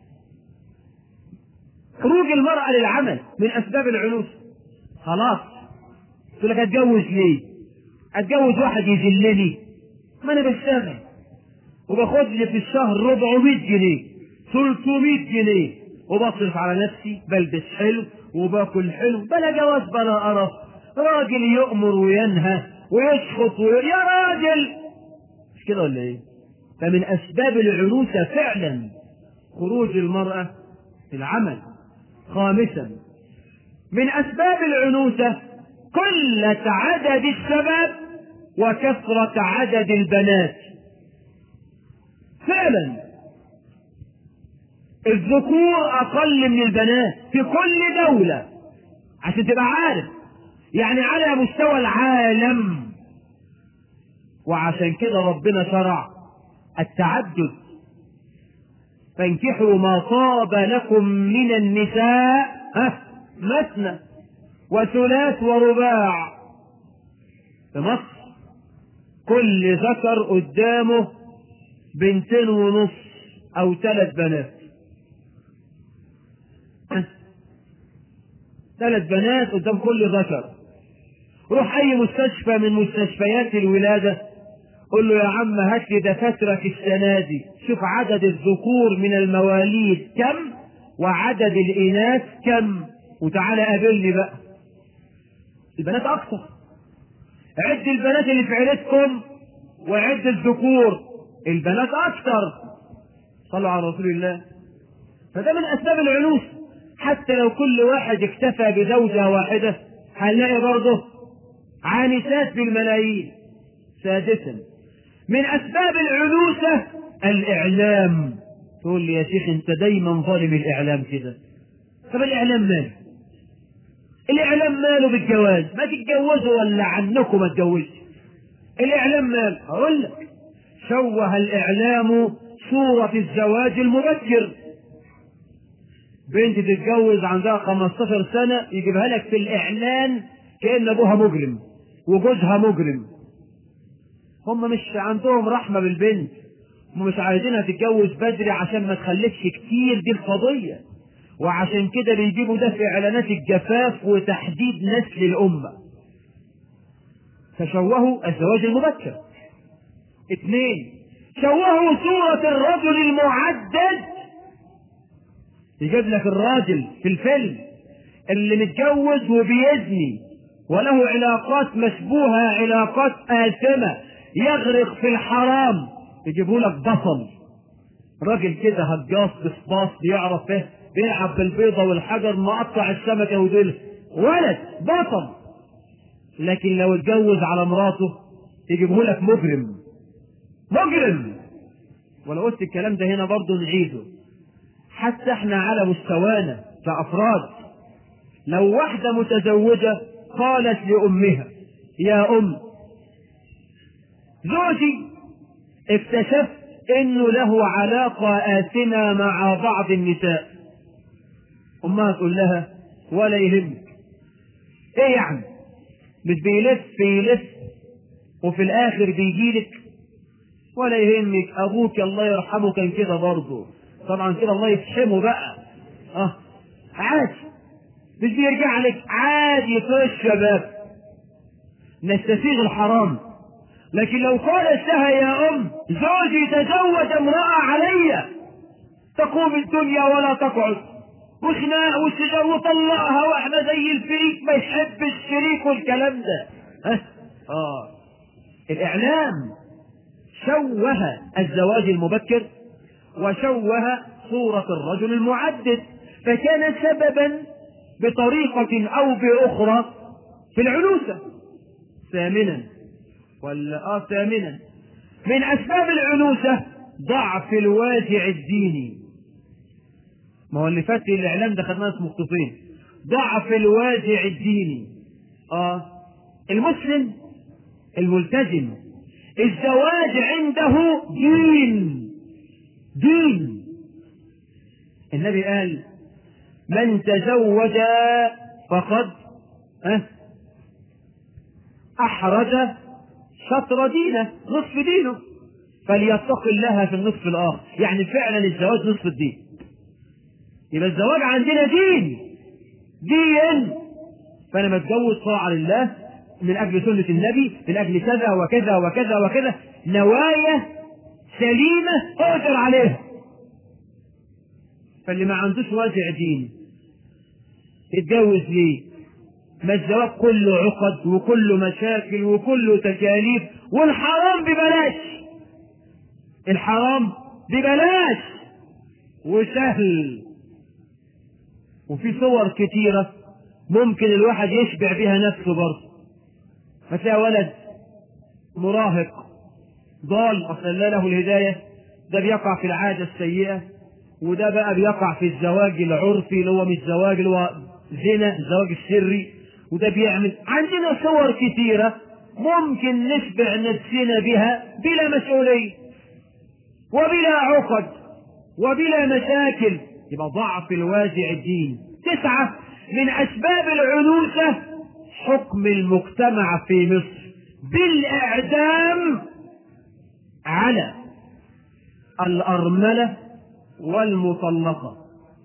خروج المرأة للعمل من أسباب العنوس خلاص تقول لك أتجوز ليه؟ أتجوز واحد يذلني ما أنا بشتغل وباخد لي في الشهر 400 جنيه 300 جنيه وبصرف على نفسي بلبس حلو وباكل حلو بلا جواز بلا قرف راجل يؤمر وينهى ويشخط وي... يا راجل مش كده ولا ايه؟ فمن اسباب العنوسه فعلا خروج المراه في العمل خامسا من اسباب العنوسه قله عدد الشباب وكثره عدد البنات فعلا الذكور اقل من البنات في كل دوله عشان تبقى عارف يعني على مستوى العالم وعشان كده ربنا شرع التعدد فانكحوا ما طاب لكم من النساء ها مثنى وثلاث ورباع في مصر كل ذكر قدامه بنتين ونص او ثلاث بنات ثلاث بنات قدام كل ذكر روح اي مستشفى من مستشفيات الولاده قل له يا عم هات لي دكاترة السنة دي شوف عدد الذكور من المواليد كم وعدد الإناث كم وتعالى قابلني بقى البنات أكتر عد البنات اللي في عيلتكم وعد الذكور البنات أكتر صلوا على رسول الله فده من أسباب العنوس حتى لو كل واحد اكتفى بزوجة واحدة هنلاقي برضه عانسات بالملايين سادسا من اسباب العنوسة الاعلام تقول لي يا شيخ انت دايما ظالم الاعلام كده طب الاعلام ماله الاعلام ماله بالجواز ما تتجوزوا ولا عنكم ما تتجوزش الاعلام ماله اقول لك شوه الاعلام صورة الزواج المبكر بنت تتجوز عندها 15 سنة يجيبها لك في الإعلان كأن أبوها مجرم وجوزها مجرم هم مش عندهم رحمة بالبنت هم مش عايزينها تتجوز بدري عشان ما تخلفش كتير دي القضية وعشان كده بيجيبوا ده في إعلانات الجفاف وتحديد نسل الأمة فشوهوا الزواج المبكر اثنين شوهوا صورة الرجل المعدد يجيب لك الراجل في الفيلم اللي متجوز وبيزني وله علاقات مشبوهة علاقات آثمة يغرق في الحرام يجيبوا لك بطل راجل كده هجاص بصباص بيعرف ايه بيلعب بالبيضة والحجر مقطع السمكة ودول ولد بطل لكن لو اتجوز على مراته يجيبه لك مجرم مجرم ولو قلت الكلام ده هنا برضه نعيده حتى احنا على مستوانا كأفراد لو واحدة متزوجة قالت لأمها يا أم زوجي اكتشفت انه له علاقة آثمة مع بعض النساء امها تقول لها ولا يهمك ايه يعني مش بيلف بيلف وفي الاخر بيجيلك ولا يهمك ابوك الله يرحمه كان كده برضه طبعا كده الله يفحمه بقى اه عادي مش بيرجع لك عادي في الشباب نستسيغ الحرام لكن لو قالت لها يا ام زوجي تزوج امرأة علي تقوم الدنيا ولا تقعد وخناق وسجن وطلقها واحنا زي الفريق ما يحب الشريك والكلام ده ها اه الاعلام شوه الزواج المبكر وشوه صورة الرجل المعدد فكان سببا بطريقة أو بأخرى في العنوسة ثامنا ولا آه ثامنا من أسباب العنوسة ضعف الوازع الديني ما هو اللي فات الإعلام ده خدناه اسمه مخطوطين ضعف الوازع الديني آه المسلم الملتزم الزواج عنده دين دين النبي قال من تزوج فقد أه أحرز شطر دينه نصف دينه فليتق الله في النصف الآخر يعني فعلا الزواج نصف الدين يبقى الزواج عندنا دين دين فأنا متجوز طاعة لله من أجل سنة النبي من أجل كذا وكذا وكذا وكذا نوايا سليمة أقدر عليها فاللي ما عندوش وازع دين يتجوز ليه ما الزواج كله عقد وكله مشاكل وكله تكاليف والحرام ببلاش الحرام ببلاش وسهل وفي صور كتيرة ممكن الواحد يشبع بها نفسه برضه فتلاقي ولد مراهق ضال أصلا لا له الهداية ده بيقع في العادة السيئة وده بقى بيقع في الزواج العرفي اللي هو مش زواج اللي هو زنا الزواج السري وده بيعمل عندنا صور كثيرة ممكن نشبع نفسنا بها بلا مسؤولية وبلا عقد وبلا مشاكل يبقى ضعف الوازع الدين تسعة من أسباب العنوسة حكم المجتمع في مصر بالإعدام على الأرملة والمطلقة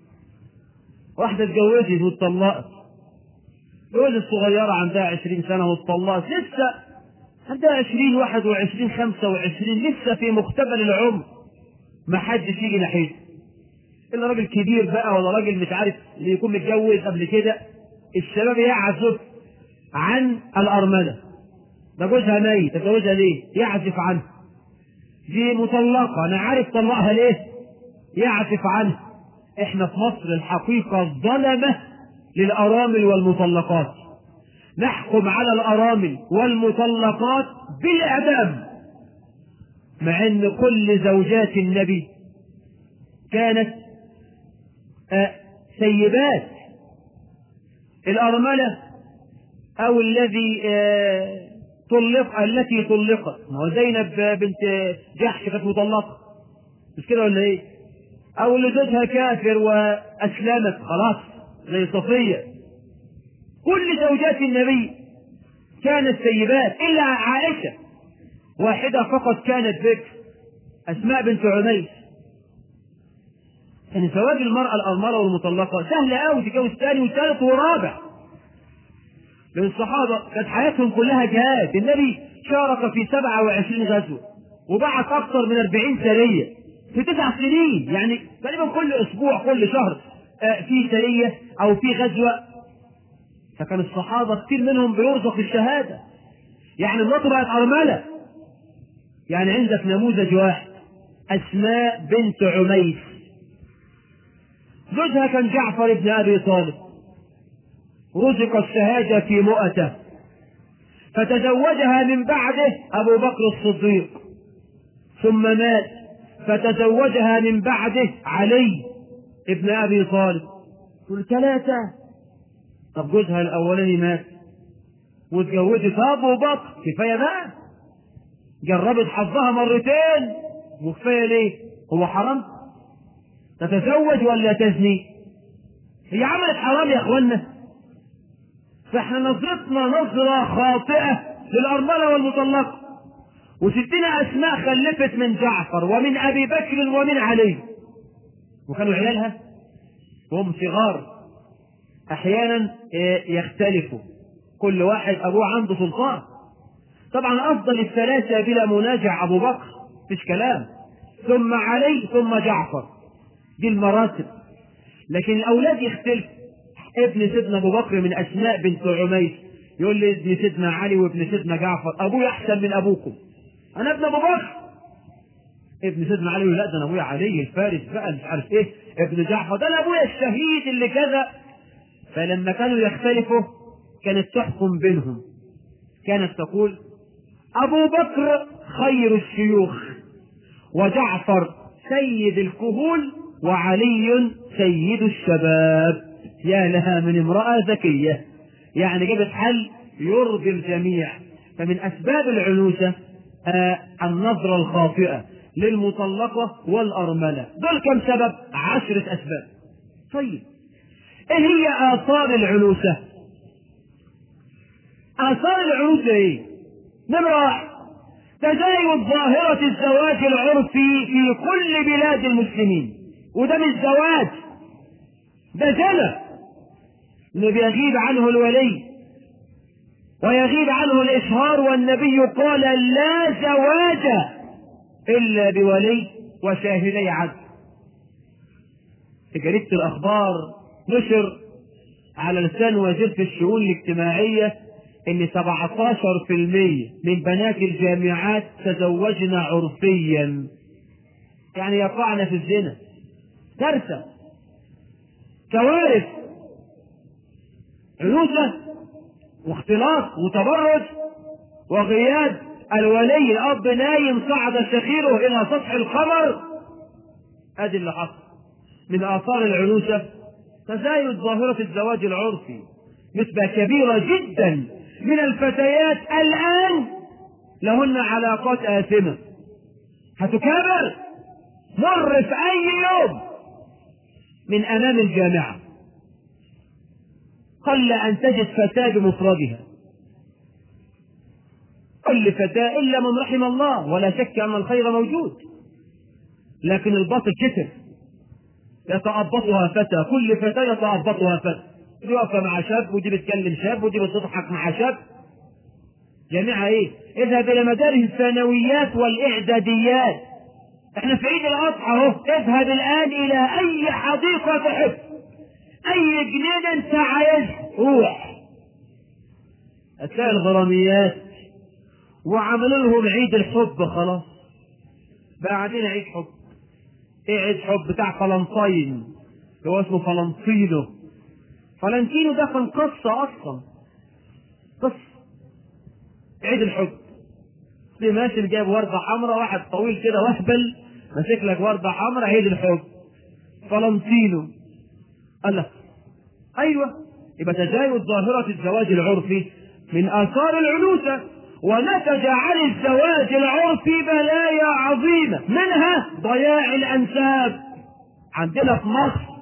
واحدة اتجوزت واتطلقت جوز الصغيرة عندها عشرين سنة واتطلقت لسه عندها عشرين واحد وعشرين خمسة وعشرين لسه في مقتبل العمر ما حدش يجي ناحيته إلا راجل كبير بقى ولا راجل مش عارف اللي يكون متجوز قبل كده الشباب يعزف عن الأرملة ده جوزها ميت اتجوزها ليه؟ يعزف عنها دي مطلقة أنا عارف طلقها ليه؟ يعزف عنها احنا في مصر الحقيقة ظلمة للأرامل والمطلقات نحكم على الأرامل والمطلقات بالإعدام مع أن كل زوجات النبي كانت آه سيبات الأرملة أو الذي آه طلق التي طلقت ما هو زينب بنت جحش كانت مطلقة مش كده ولا ايه؟ أو اللي زوجها كافر وأسلمت خلاص زي صفية كل زوجات النبي كانت سيبات إلا عائشة واحدة فقط كانت بكر أسماء بنت عميس يعني زواج المرأة الأرملة والمطلقة سهل أوي تتجوز ثاني وثالث ورابع لأن الصحابة كانت حياتهم كلها جهاد النبي شارك في 27 غزوة وبعث أكثر من 40 سرية في تسع سنين يعني تقريبا كل أسبوع كل شهر في سرية أو في غزوة فكان الصحابة كتير منهم بيرزق الشهادة يعني مراته بقت أرملة يعني عندك نموذج واحد أسماء بنت عميس زوجها كان جعفر بن أبي طالب رزق الشهادة في مؤته فتزوجها من بعده أبو بكر الصديق ثم مات فتزوجها من بعده علي ابن أبي طالب قل ثلاثة طب جوزها الأولاني مات واتجوزت أبو بكر كفاية بقى جربت حظها مرتين وكفاية ليه هو حرام تتزوج ولا تزني هي عملت حرام يا اخوانا فاحنا نظرتنا نظرة خاطئة للأرملة والمطلقة وستنا أسماء خلفت من جعفر ومن أبي بكر ومن علي وكانوا عيالها وهم صغار أحيانا يختلفوا كل واحد أبوه عنده سلطان طبعا أفضل الثلاثة بلا منازع أبو بكر مفيش كلام ثم علي ثم جعفر دي المراتب لكن الأولاد يختلفوا ابن سيدنا أبو بكر من أسماء بنت عميس يقول لي ابن سيدنا علي وابن سيدنا جعفر أبوي أحسن من أبوكم أنا ابن أبو بكر ابن سيدنا علي يقول لا ده أنا أبويا علي الفارس بقى مش عارف إيه ابن جعفر ده أنا أبويا الشهيد اللي كذا فلما كانوا يختلفوا كانت تحكم بينهم كانت تقول أبو بكر خير الشيوخ وجعفر سيد الكهول وعلي سيد الشباب يا لها من امرأة ذكية يعني جابت حل يرضي الجميع فمن أسباب العنوسة آه النظرة الخاطئة للمطلقة والأرملة دول كم سبب عشرة أسباب طيب ايه هي آثار العنوسة آثار العنوسة ايه نمرة واحد تزايد ظاهرة الزواج العرفي في كل بلاد المسلمين وده مش زواج ده زنا اللي بيغيب عنه الولي ويغيب عنه الإشهار والنبي قال لا زواج إلا بولي وشاهدي عدل في جريدة الأخبار نشر على لسان وزير الشؤون الاجتماعية ان 17% من بنات الجامعات تزوجن عرفيا يعني يقعن في الزنا كارثة كوارث عنوسة واختلاط وتبرج وغياب الولي الاب نايم صعد شخيره الى سطح القمر ادي اللي حصل من اثار العنوسة تزايد ظاهرة الزواج العرفي نسبة كبيرة جدا من الفتيات الآن لهن علاقات آثمة هتكابر مر في أي يوم من أمام الجامعة قل أن تجد فتاة بمفردها كل فتاة إلا من رحم الله ولا شك أن الخير موجود لكن الباطل كتر يتعبطها فتى كل فتاة يتعبطها فتى دي واقفة مع شاب ودي بتكلم شاب ودي بتضحك مع شاب جميعها ايه اذهب الى مدارس الثانويات والاعداديات احنا في عيد الاضحى اهو اذهب الان الى اي حديقة تحب اي جنينة انت عايز روح هتلاقي الغراميات وعملوا لهم عيد الحب خلاص بقى عندنا عيد حب ايه عيد حب بتاع فلنطين هو اسمه فلنطينو فلنتينو ده كان قصة أصلا قصة عيد الحب في ماشي جايب وردة حمراء واحد طويل كده وهبل ماسك لك وردة حمراء عيد الحب فلنتينو قال لك أيوه يبقى تزايد ظاهرة الزواج العرفي من آثار العنوسة ونتج عن الزواج العرفي بلايا عظيمة منها ضياع الأنساب عندنا في مصر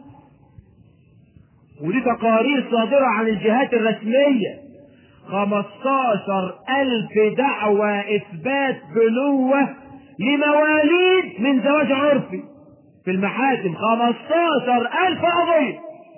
ودي تقارير صادرة عن الجهات الرسمية 15 ألف دعوة إثبات بنوة لمواليد من زواج عرفي في المحاكم 15 ألف قضية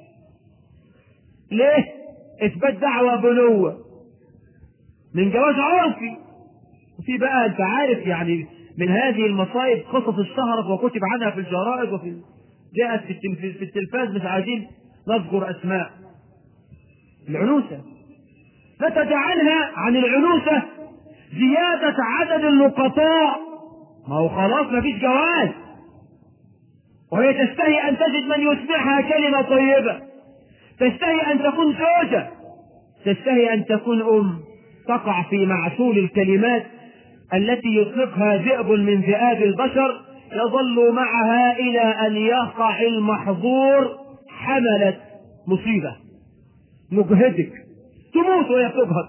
ليه؟ إثبات دعوة بنوة من جواز عرفي وفي بقى أنت عارف يعني من هذه المصايب قصص اشتهرت وكتب عنها في الجرائد وفي جاءت في التلفاز مش عايزين نذكر أسماء العنوسة نتج عنها عن العنوسة زيادة عدد اللقطاء ما هو خلاص ما فيش جواز وهي تستهي أن تجد من يسمعها كلمة طيبة تستهي أن تكون زوجة تستهي أن تكون أم تقع في معسول الكلمات التي يطلقها ذئب من ذئاب البشر يظل معها إلى أن يقع المحظور حملت مصيبة مجهدك تموت وهي تجهد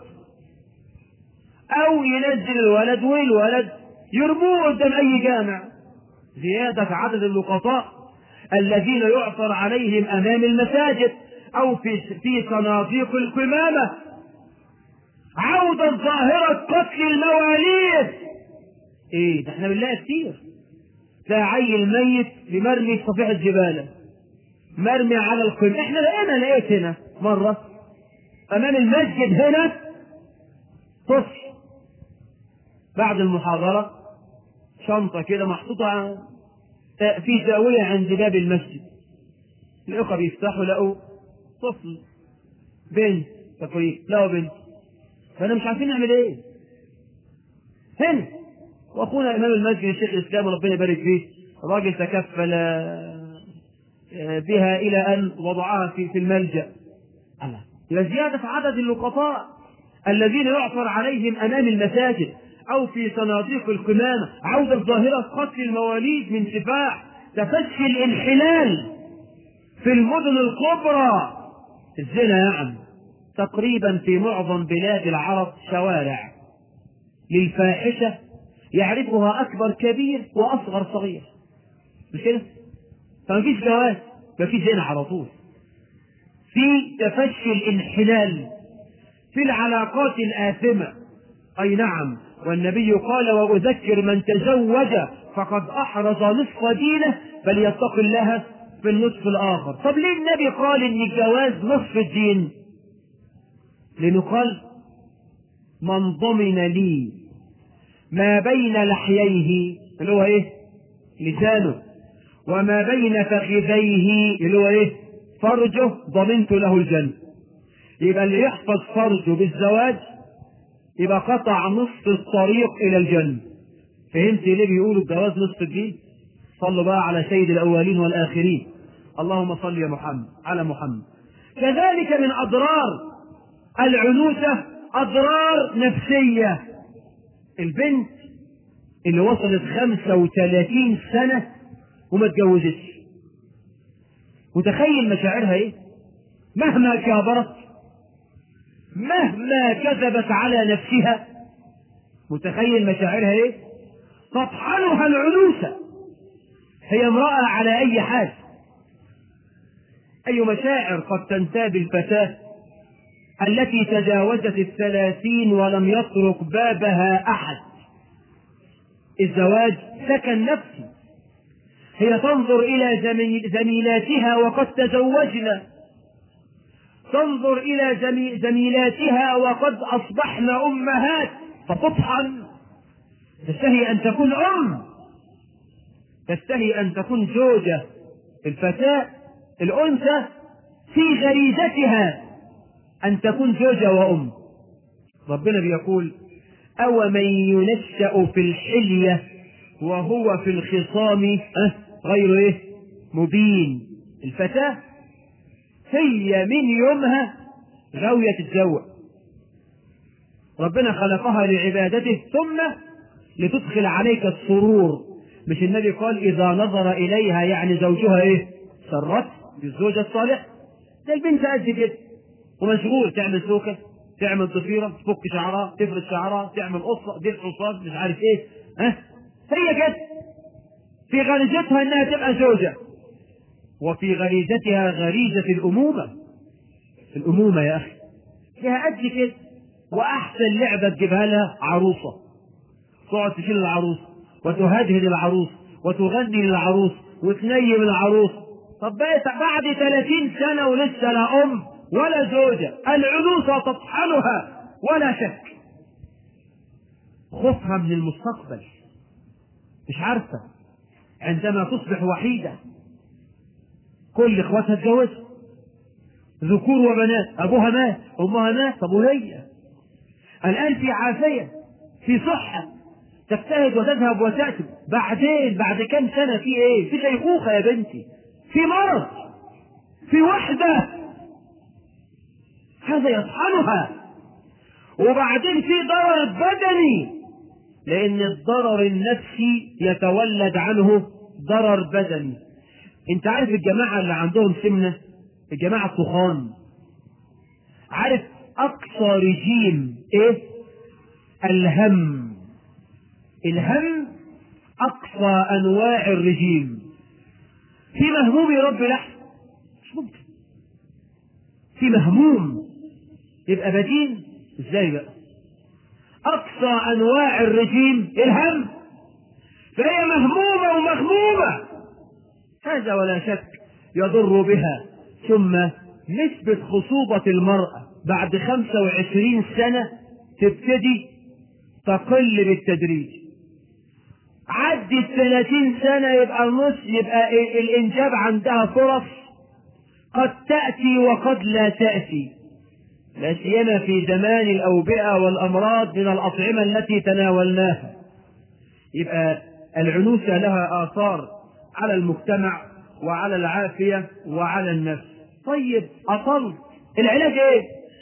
أو ينزل الولد والولد يرموه قدام أي جامع زيادة عدد اللقطاء الذين يعثر عليهم أمام المساجد أو في في صناديق القمامة عودة ظاهرة قتل المواليد ايه ده احنا بنلاقي كتير تلاقي عيل ميت بمرمي في صفيحة زبالة مرمي على القمة احنا لقينا لقيت هنا مرة امام المسجد هنا طفل بعد المحاضرة شنطة كده محطوطة في زاوية عند باب المسجد الأخوة بيفتحوا لقوا طفل بنت تقريبا لقوا بنت فانا مش عارفين نعمل ايه هنا واخونا امام المسجد الشيخ الاسلام ربنا يبارك فيه راجل تكفل بها الى ان وضعها في في الملجا الى زياده عدد اللقطاء الذين يعثر عليهم امام المساجد او في صناديق القمامه عوده ظاهره قتل المواليد من سفاح تفشي الانحلال في المدن الكبرى الزنا نعم تقريبا في معظم بلاد العرب شوارع للفاحشة يعرفها أكبر كبير وأصغر صغير مش كده؟ فمفيش جواز مفيش زنا على طول في تفشي الانحلال في العلاقات الآثمة أي نعم والنبي قال وأذكر من تزوج فقد أحرز نصف دينه فليتق الله في النصف الآخر طب ليه النبي قال إن الجواز نصف الدين لأنه قال من ضمن لي ما بين لحييه اللي هو ايه لسانه وما بين فخذيه اللي هو ايه فرجه ضمنت له الجنة يبقى اللي يحفظ فرجه بالزواج يبقى قطع نصف الطريق الى الجنة فهمت ليه بيقولوا الجواز نصف الدين صلوا بقى على سيد الاولين والاخرين اللهم صل يا محمد على محمد كذلك من اضرار العنوسة اضرار نفسية البنت اللي وصلت خمسة وثلاثين سنة وما اتجوزتش متخيل مشاعرها ايه مهما كابرت مهما كذبت على نفسها متخيل مشاعرها ايه تطحنها العنوسة هي امرأة على اي حال اي مشاعر قد تنتاب الفتاة التي تجاوزت الثلاثين ولم يطرق بابها احد الزواج سكن نفسي هي تنظر الى زميلاتها وقد تزوجن تنظر الى زميلاتها وقد اصبحن امهات فتطحن تستهي ان تكون ام تستهي ان تكون زوجه الفتاه الانثى في غريزتها أن تكون زوجة وأم ربنا بيقول أو من ينشأ في الحلية وهو في الخصام أه غير إيه مبين الفتاة هي من يومها غاوية تتزوج ربنا خلقها لعبادته ثم لتدخل عليك السرور مش النبي قال إذا نظر إليها يعني زوجها إيه سرت بالزوجة الصالحة ده البنت قد كده ومشغول تعمل سوكه تعمل ضفيره تفك شعرها تفرد شعرها تعمل قصه دير حصاد مش عارف ايه ها هي كده في غريزتها انها تبقى زوجه وفي غريزتها غريزه الامومه الامومه يا اخي فيها قد كده واحسن لعبه تجيبها لها عروسه تقعد تشيل العروس وتهدهد العروس وتغني للعروس وتنيم العروس طب بقيت بعد 30 سنه ولسه لا ام ولا زوجة العنوسة تطحنها ولا شك خوفها من المستقبل مش عارفة عندما تصبح وحيدة كل اخواتها اتجوزوا ذكور وبنات ابوها مات امها مات طب وهي الان في عافية في صحة تجتهد وتذهب وتأتي بعدين بعد كم سنة في ايه في شيخوخة يا بنتي في مرض في وحدة هذا يطحنها وبعدين في ضرر بدني لان الضرر النفسي يتولد عنه ضرر بدني انت عارف الجماعة اللي عندهم سمنة الجماعة الطخان عارف اقصى رجيم ايه الهم الهم اقصى انواع الرجيم في مهموم يربي لحم مش ممكن في مهموم يبقى بدين ازاي بقى اقصى انواع الرجيم الهم فهي مهمومة ومغمومة هذا ولا شك يضر بها ثم نسبة خصوبة المرأة بعد خمسة وعشرين سنة تبتدي تقل بالتدريج عدي الثلاثين سنة يبقى النص يبقى الإنجاب عندها فرص قد تأتي وقد لا تأتي لا سيما في زمان الأوبئة والأمراض من الأطعمة التي تناولناها يبقى العنوسة لها آثار على المجتمع وعلى العافية وعلى النفس طيب أصل العلاج ايه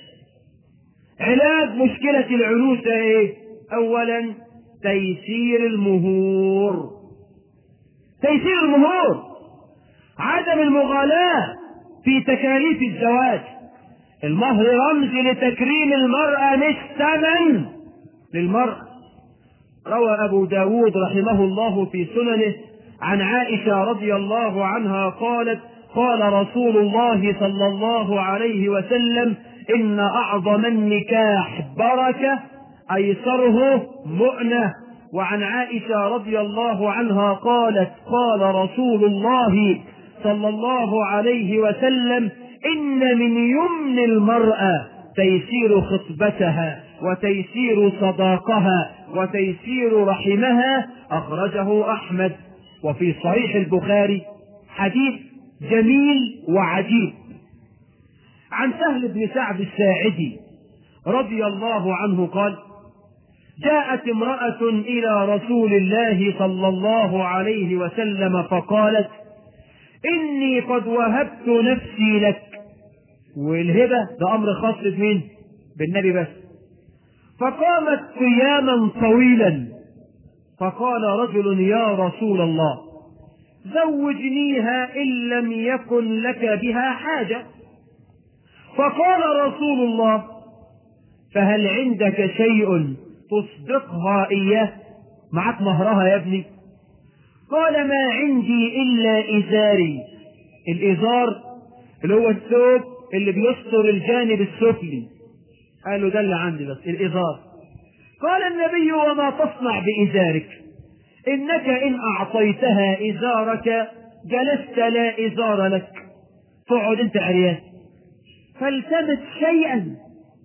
علاج مشكلة العنوسة ايه اولا تيسير المهور تيسير المهور عدم المغالاة في تكاليف الزواج المهر رمز لتكريم المرأة مش ثمن للمرأة روى أبو داود رحمه الله في سننه عن عائشة رضي الله عنها قالت قال رسول الله صلى الله عليه وسلم إن أعظم النكاح بركة أيسره مؤنة وعن عائشة رضي الله عنها قالت قال رسول الله صلى الله عليه وسلم إن من يمن المرأة تيسير خطبتها وتيسير صداقها وتيسير رحمها أخرجه أحمد وفي صحيح البخاري حديث جميل وعجيب عن سهل بن سعد الساعدي رضي الله عنه قال جاءت امرأة إلى رسول الله صلى الله عليه وسلم فقالت إني قد وهبت نفسي لك والهبة ده أمر خاص بمين؟ بالنبي بس فقامت قياما طويلا فقال رجل يا رسول الله زوجنيها إن لم يكن لك بها حاجة فقال رسول الله فهل عندك شيء تصدقها إياه معك مهرها يا ابني قال ما عندي إلا إزاري الإزار اللي هو الثوب اللي بيستر الجانب السفلي قال له ده اللي عندي بس الإزار قال النبي وما تصنع بإزارك إنك إن أعطيتها إزارك جلست لا إزار لك تقعد أنت عريان فالتمس شيئا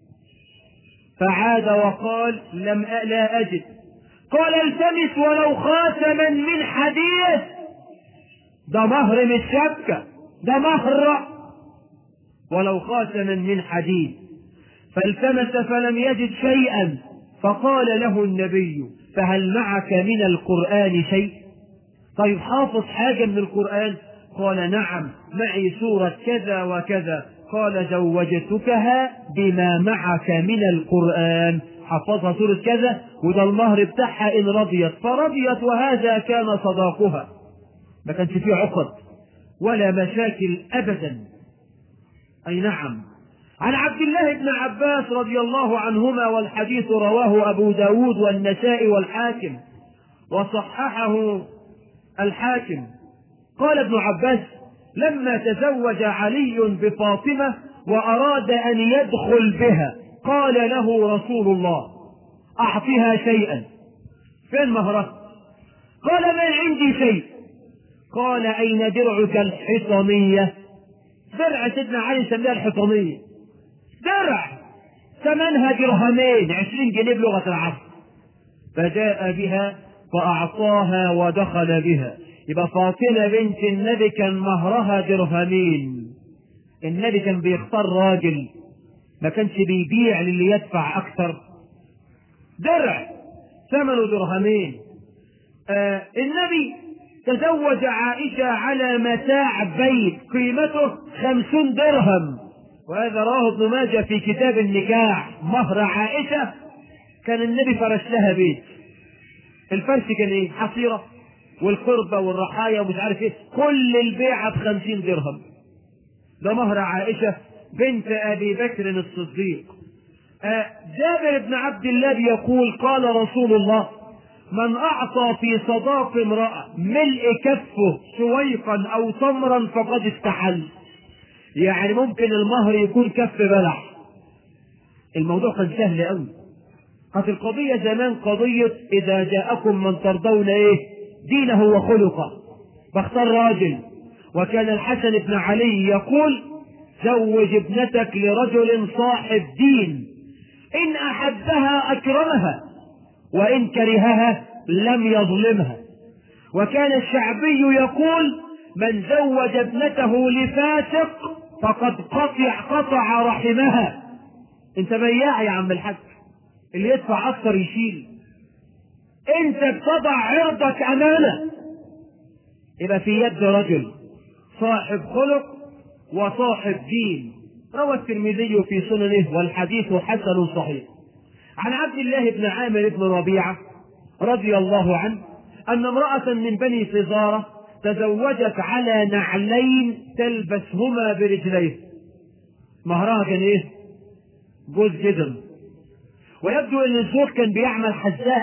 فعاد وقال لم أ... لا أجد قال التمس ولو خاتما من حديد ده مهر مش شبكة ده مهر ولو خاتما من حديد فالتمس فلم يجد شيئا فقال له النبي فهل معك من القرآن شيء طيب حافظ حاجة من القرآن قال نعم معي سورة كذا وكذا قال زوجتكها بما معك من القرآن حفظها سورة كذا وده المهر بتاعها إن رضيت فرضيت وهذا كان صداقها ما كانش فيه عقد ولا مشاكل أبدا أي نعم عن عبد الله بن عباس رضي الله عنهما والحديث رواه أبو داود والنسائي والحاكم وصححه الحاكم قال ابن عباس لما تزوج علي بفاطمة وأراد أن يدخل بها قال له رسول الله أعطها شيئا فين مهرك قال ما عندي شيء قال أين درعك الحصنية درع سيدنا علي سميها الحصنية درع ثمنها درهمين عشرين جنيه بلغة العصر فجاء بها فأعطاها ودخل بها يبقى فاطمة بنت النبي كان مهرها درهمين النبي كان بيختار راجل ما كانش بيبيع للي يدفع أكثر درع ثمنه درهمين آه النبي تزوج عائشة على متاع بيت قيمته خمسون درهم وهذا رواه ابن ماجه في كتاب النكاح مهر عائشة كان النبي فرش لها بيت الفرش كان ايه حصيرة والقربة والرحايا ومش عارف ايه كل البيعة بخمسين درهم ده مهر عائشة بنت ابي بكر الصديق آه جابر بن عبد الله يقول قال رسول الله من اعطى في صداق امرأة ملء كفه سويقا او تمرا فقد استحل يعني ممكن المهر يكون كف بلح الموضوع كان سهل قوي كانت القضية زمان قضية إذا جاءكم من ترضون إيه دينه وخلقه فاختار راجل وكان الحسن بن علي يقول زوج ابنتك لرجل صاحب دين إن أحبها أكرمها وإن كرهها لم يظلمها وكان الشعبي يقول من زوج ابنته لفاسق فقد قطع قطع رحمها انت بياع يا عم الحاج اللي يدفع اكثر يشيل انت بتضع عرضك امانه يبقى في يد رجل صاحب خلق وصاحب دين روى الترمذي في سننه والحديث حسن صحيح عن عبد الله بن عامر بن ربيعه رضي الله عنه ان امراه من بني فزاره تزوجت على نعلين تلبسهما برجليه مهرها كان ايه جوز جدر ويبدو ان الزوج كان بيعمل حذاء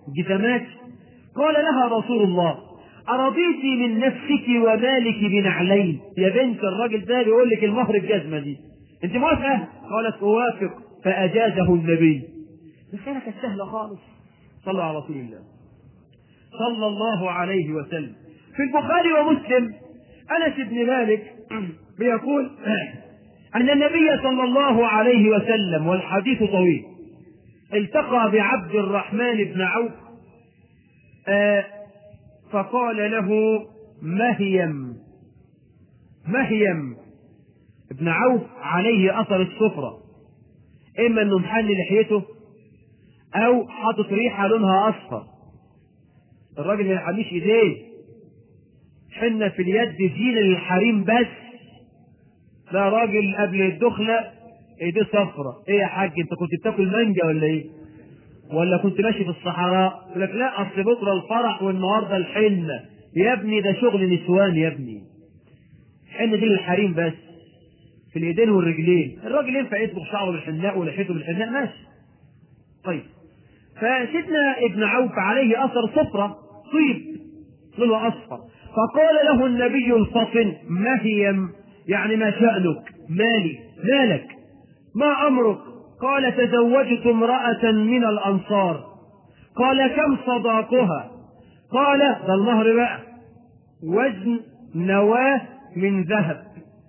جزمات قال لها رسول الله أرضيت من نفسك ومالك بنعلين يا بنت الراجل ده بيقول لك المهر الجزمة دي أنت موافقة؟ قالت أوافق فأجازه النبي مسألة كانت سهلة خالص صلى على رسول الله صلى الله عليه وسلم في البخاري ومسلم أنس بن مالك بيقول أن النبي صلى الله عليه وسلم والحديث طويل التقى بعبد الرحمن بن عوف آه فقال له مهيم مهيم ابن عوف عليه اثر السفرة اما انه محل لحيته او حاطط ريحة لونها اصفر الراجل ما يحميش ايديه حنة في اليد زينة للحريم بس ده راجل قبل الدخلة ايديه صفرة ايه يا حاج انت كنت بتاكل مانجا ولا ايه ولا كنت ماشي في الصحراء يقول لك لا اصل بكره الفرح والنهارده الحنه يا ابني ده شغل نسوان يا ابني الحنه دي للحريم بس في اليدين والرجلين الراجل ينفع يطبخ شعره بالحناء ولحيته بالحناء ماشي طيب فسيدنا ابن عوف عليه اثر صفرة طيب لونه اصفر فقال له النبي الفطن مهيم يعني ما شأنك مالي مالك ما امرك قال تزوجت امرأة من الأنصار قال كم صداقها قال ده المهر بقى وزن نواة من ذهب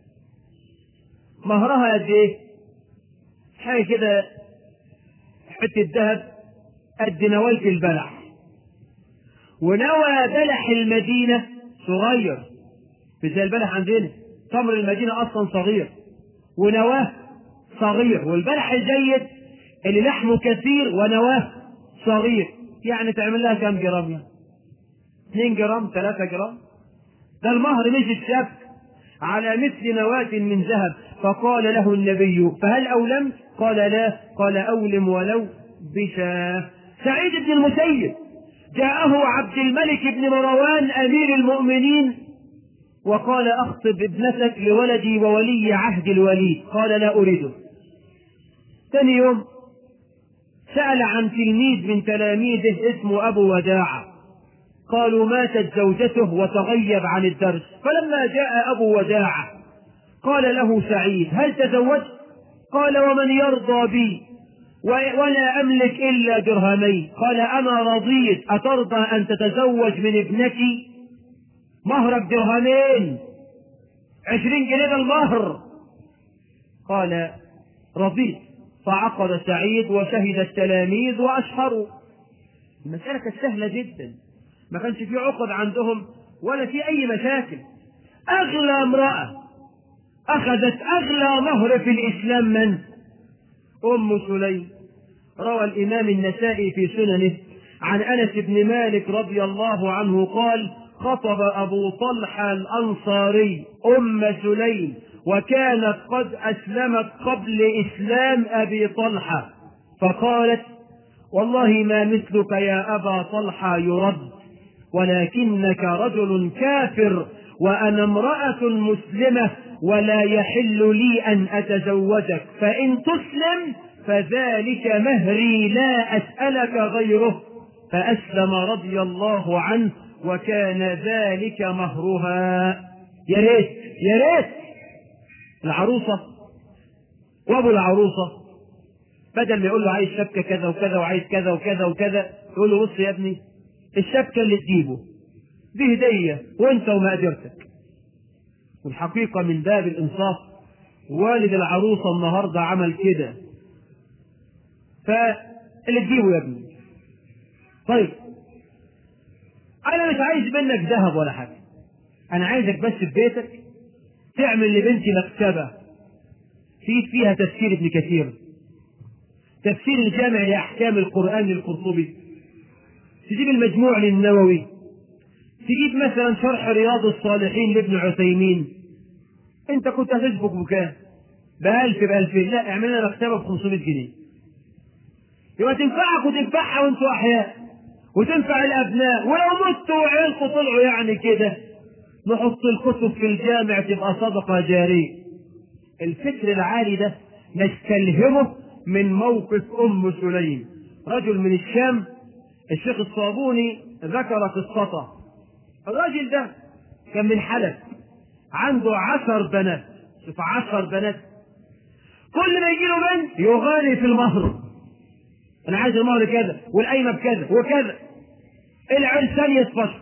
مهرها قد ايه حاجة كده حتة ذهب قد نواة البلح ونوى بلح المدينة صغير مش زي البلح عندنا تمر المدينة أصلا صغير ونواه صغير والبلح الجيد اللي لحمه كثير ونواه صغير يعني تعمل لها كم جرام يعني 2 جرام 3 جرام ده المهر مش الشبك على مثل نواة من ذهب فقال له النبي فهل أولمت قال لا قال أولم ولو بشاه سعيد بن المسيب جاءه عبد الملك بن مروان أمير المؤمنين وقال أخطب ابنتك لولدي وولي عهد الوليد قال لا أريده ثاني يوم سأل عن تلميذ من تلاميذه اسمه أبو وداعة قالوا ماتت زوجته وتغيب عن الدرس فلما جاء أبو وداعة قال له سعيد هل تزوجت قال ومن يرضى بي ولا أملك إلا درهمين قال أنا رضيت أترضى أن تتزوج من ابنك مهرك درهمين عشرين جنيه ده المهر قال رضيت فعقد سعيد وشهد التلاميذ وأشهروا المسألة كانت سهلة جدا ما كانش في عقد عندهم ولا في أي مشاكل أغلى امرأة أخذت أغلى مهر في الإسلام من؟ أم سليم روى الإمام النسائي في سننه عن أنس بن مالك رضي الله عنه قال خطب أبو طلحة الأنصاري أم سليم وكانت قد أسلمت قبل إسلام أبي طلحة فقالت والله ما مثلك يا أبا طلحة يرد ولكنك رجل كافر وأنا امرأة مسلمة ولا يحل لي أن أتزوجك فإن تسلم فذلك مهري لا أسألك غيره فأسلم رضي الله عنه وكان ذلك مهرها يا ريت يا ريت العروسة وابو العروسة بدل ما يقول له عايز شبكة كذا وكذا وعايز كذا وكذا وكذا يقول له بص يا ابني الشبكة اللي تجيبه دي هدية وانت ومقدرتك والحقيقة من باب الإنصاف والد العروسة النهاردة عمل كده فاللي تجيبه يا ابني طيب أنا مش عايز منك ذهب ولا حاجة أنا عايزك بس في بيتك تعمل لبنتي مكتبة في فيها تفسير ابن كثير تفسير الجامع لأحكام القرآن للقرطبي تجيب المجموع للنووي تجيب مثلا شرح رياض الصالحين لابن عثيمين انت كنت هتسبق بكام بألف بألفين لا اعمل لنا مكتبة ب 500 جنيه يبقى تنفعك وتنفعها وانتوا أحياء وتنفع الأبناء ولو متوا وعيالكم طلعوا يعني كده نحط الكتب في الجامع تبقى صدقة جارية الفكر العالي ده نستلهمه من موقف أم سليم رجل من الشام الشيخ الصابوني ذكر قصته الراجل ده كان من حلب عنده عشر بنات شوف عشر بنات كل ما يجي له بنت يغالي في المهر انا عايز المهر كذا والقايمه بكذا وكذا العرسان يتفشل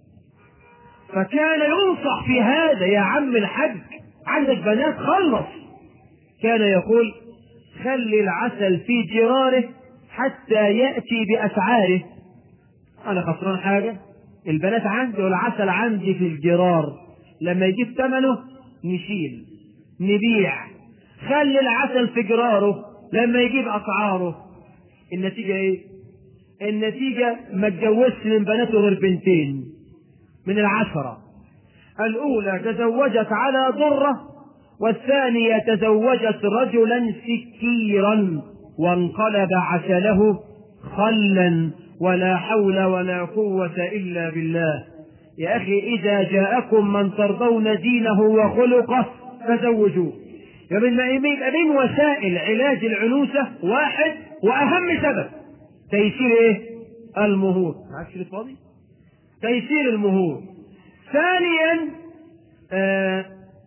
فكان ينصح في هذا يا عم الحج عندك بنات خلص كان يقول خلي العسل في جراره حتى يأتي بأسعاره أنا خسران حاجة البنات عندي والعسل عندي في الجرار لما يجيب ثمنه نشيل نبيع خلي العسل في جراره لما يجيب أسعاره النتيجة إيه؟ النتيجة ما اتجوزش من بناته غير بنتين من العشرة الأولى تزوجت على ضرة والثانية تزوجت رجلا سكيرا وانقلب عسله خلا ولا حول ولا قوة إلا بالله يا أخي إذا جاءكم من ترضون دينه وخلقه فزوجوه يبقى من وسائل علاج العنوسة واحد وأهم سبب تيسير إيه؟ المهور معاك شريط فاضي؟ تيسير المهور ثانيا آه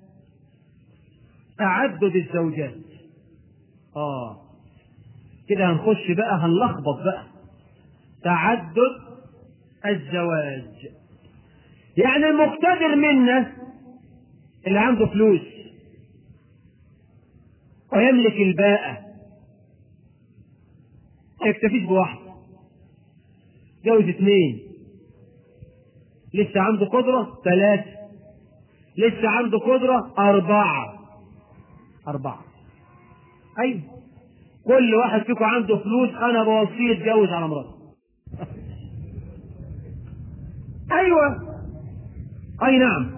تعدد الزوجات اه كده هنخش بقى هنلخبط بقى تعدد الزواج يعني المقتدر منا اللي عنده فلوس ويملك الباءة ما يكتفيش بواحدة جوز اثنين لسه عنده قدرة ثلاثة لسه عنده قدرة أربعة أربعة أيوة كل واحد فيكم عنده فلوس أنا بوصيه يتجوز على مراته أيوة أي نعم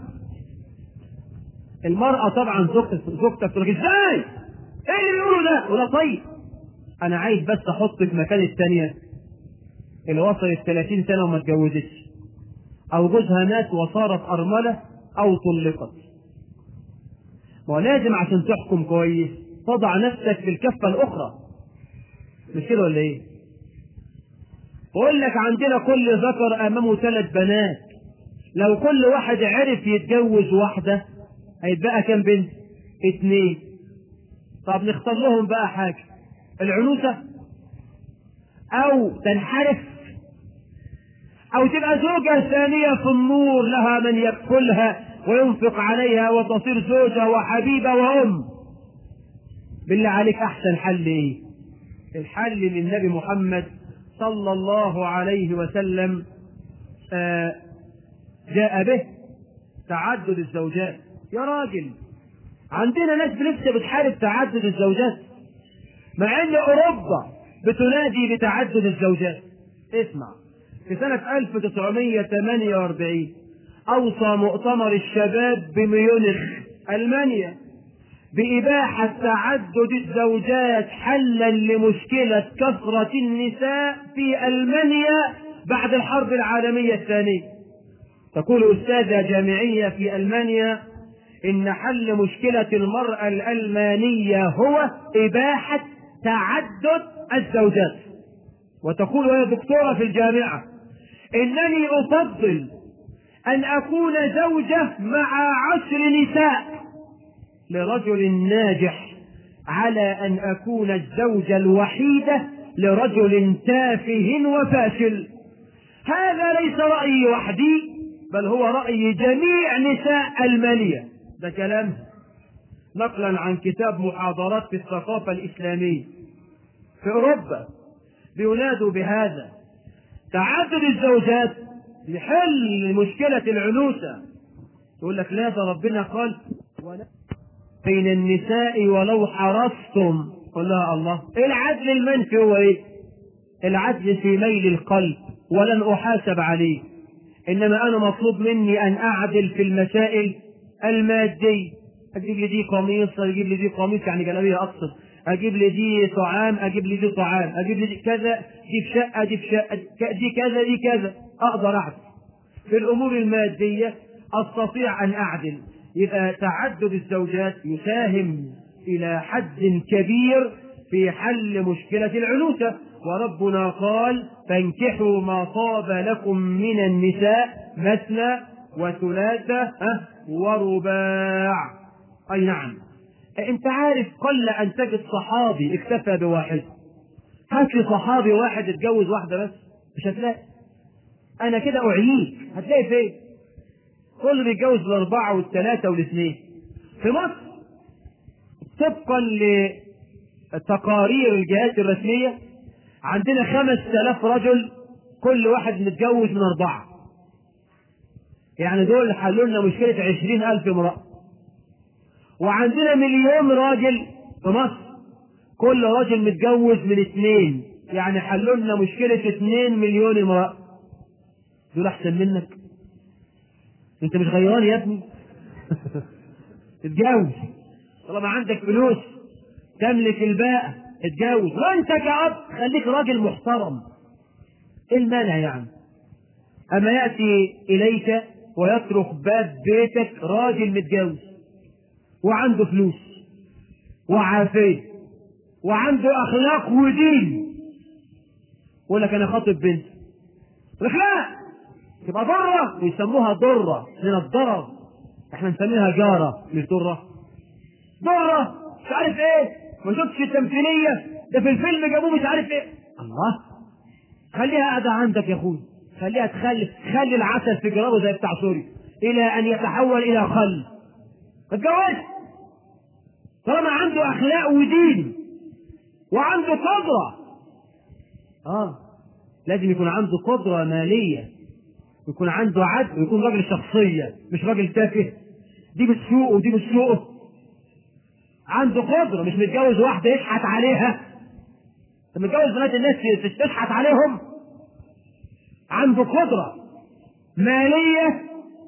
المرأة طبعا زوجتك زوجتك تقول لك ازاي؟ ايه اللي بيقولوا ده؟ ولا طيب أنا عايز بس أحطك في مكان الثانية اللي وصلت 30 سنة وما اتجوزتش أو جوزها مات وصارت أرملة أو طلقت ما هو لازم عشان تحكم كويس تضع نفسك في الكفة الأخرى مش كده ولا إيه؟ بقول لك عندنا كل ذكر أمامه ثلاث بنات لو كل واحد عرف يتجوز واحدة هيتبقى كام بنت؟ اتنين طب نختار لهم بقى حاجة العنوسة أو تنحرف أو تبقى زوجة ثانية في النور لها من يكفلها وينفق عليها وتصير زوجة وحبيبة وأم بالله عليك أحسن حل إيه؟ الحل للنبي محمد صلى الله عليه وسلم آه جاء به تعدد الزوجات يا راجل عندنا ناس لسه بتحارب تعدد الزوجات مع ان اوروبا بتنادي بتعدد الزوجات اسمع في سنة 1948 أوصى مؤتمر الشباب بميونخ ألمانيا بإباحة تعدد الزوجات حلا لمشكلة كثرة النساء في ألمانيا بعد الحرب العالمية الثانية تقول أستاذة جامعية في ألمانيا إن حل مشكلة المرأة الألمانية هو إباحة تعدد الزوجات وتقول وهي دكتورة في الجامعة إنني أفضل أن أكون زوجة مع عشر نساء لرجل ناجح على أن أكون الزوجة الوحيدة لرجل تافه وفاشل هذا ليس رأيي وحدي بل هو رأي جميع نساء ألمانيا ده كلام نقلا عن كتاب محاضرات في الثقافة الإسلامية في أوروبا بينادوا بهذا تعدد الزوجات يحل مشكلة العنوسة يقول لك لا ده ربنا قال ولا بين النساء ولو حرصتم قل لها الله العدل المنفي هو ايه العدل في ميل القلب ولن احاسب عليه انما انا مطلوب مني ان اعدل في المسائل المادية اجيب لي دي قميص اجيب لي دي قميص يعني جلابيه اقصد اجيب لي دي طعام اجيب لي دي طعام اجيب لي دي كذا دي في شقه دي في شقه دي كذا دي كذا اقدر اعدل في الامور الماديه استطيع ان اعدل يبقى تعدد الزوجات يساهم الى حد كبير في حل مشكله العنوسه وربنا قال فانكحوا ما طاب لكم من النساء مثنى وثلاثة أه ورباع أي نعم أنت عارف قل أن تجد صحابي اكتفى بواحد هات لي صحابي واحد اتجوز واحدة بس مش هتلاقي أنا كده أعييك هتلاقي فين؟ كله بيتجوز الأربعة والثلاثة والاثنين في مصر طبقا لتقارير الجهات الرسمية عندنا خمس آلاف رجل كل واحد متجوز من أربعة يعني دول حلوا لنا مشكلة عشرين ألف امرأة وعندنا مليون راجل في مصر كل راجل متجوز من اثنين يعني حلوا لنا مشكلة اثنين مليون امرأة دول أحسن منك أنت مش غيران يا ابني تتجوز طالما عندك فلوس تملك الباقة اتجوز وانت كأب خليك راجل محترم ايه المانع يعني اما يأتي اليك ويترك باب بيتك راجل متجوز وعنده فلوس وعافية وعنده اخلاق ودين يقول لك انا خاطب بنت يقول لك لا تبقى ضرة ويسموها ضرة من الضرر احنا نسميها جارة مش ضرة ضرة مش عارف ايه ما شفتش التمثيلية ده في الفيلم جابوه مش عارف ايه الله خليها قاعدة عندك يا اخوي خليها تخلي خلي العسل في جرابه زي بتاع سوري الى ان يتحول الى خل اتجوز طالما عنده اخلاق ودين وعنده قدرة اه لازم يكون عنده قدرة مالية يكون عنده عدل ويكون راجل شخصية مش راجل تافه دي بتسوقه ودي بتسوقه عنده قدرة مش متجوز واحدة يشحت عليها طب متجوز بنات الناس تشحت عليهم عنده قدرة مالية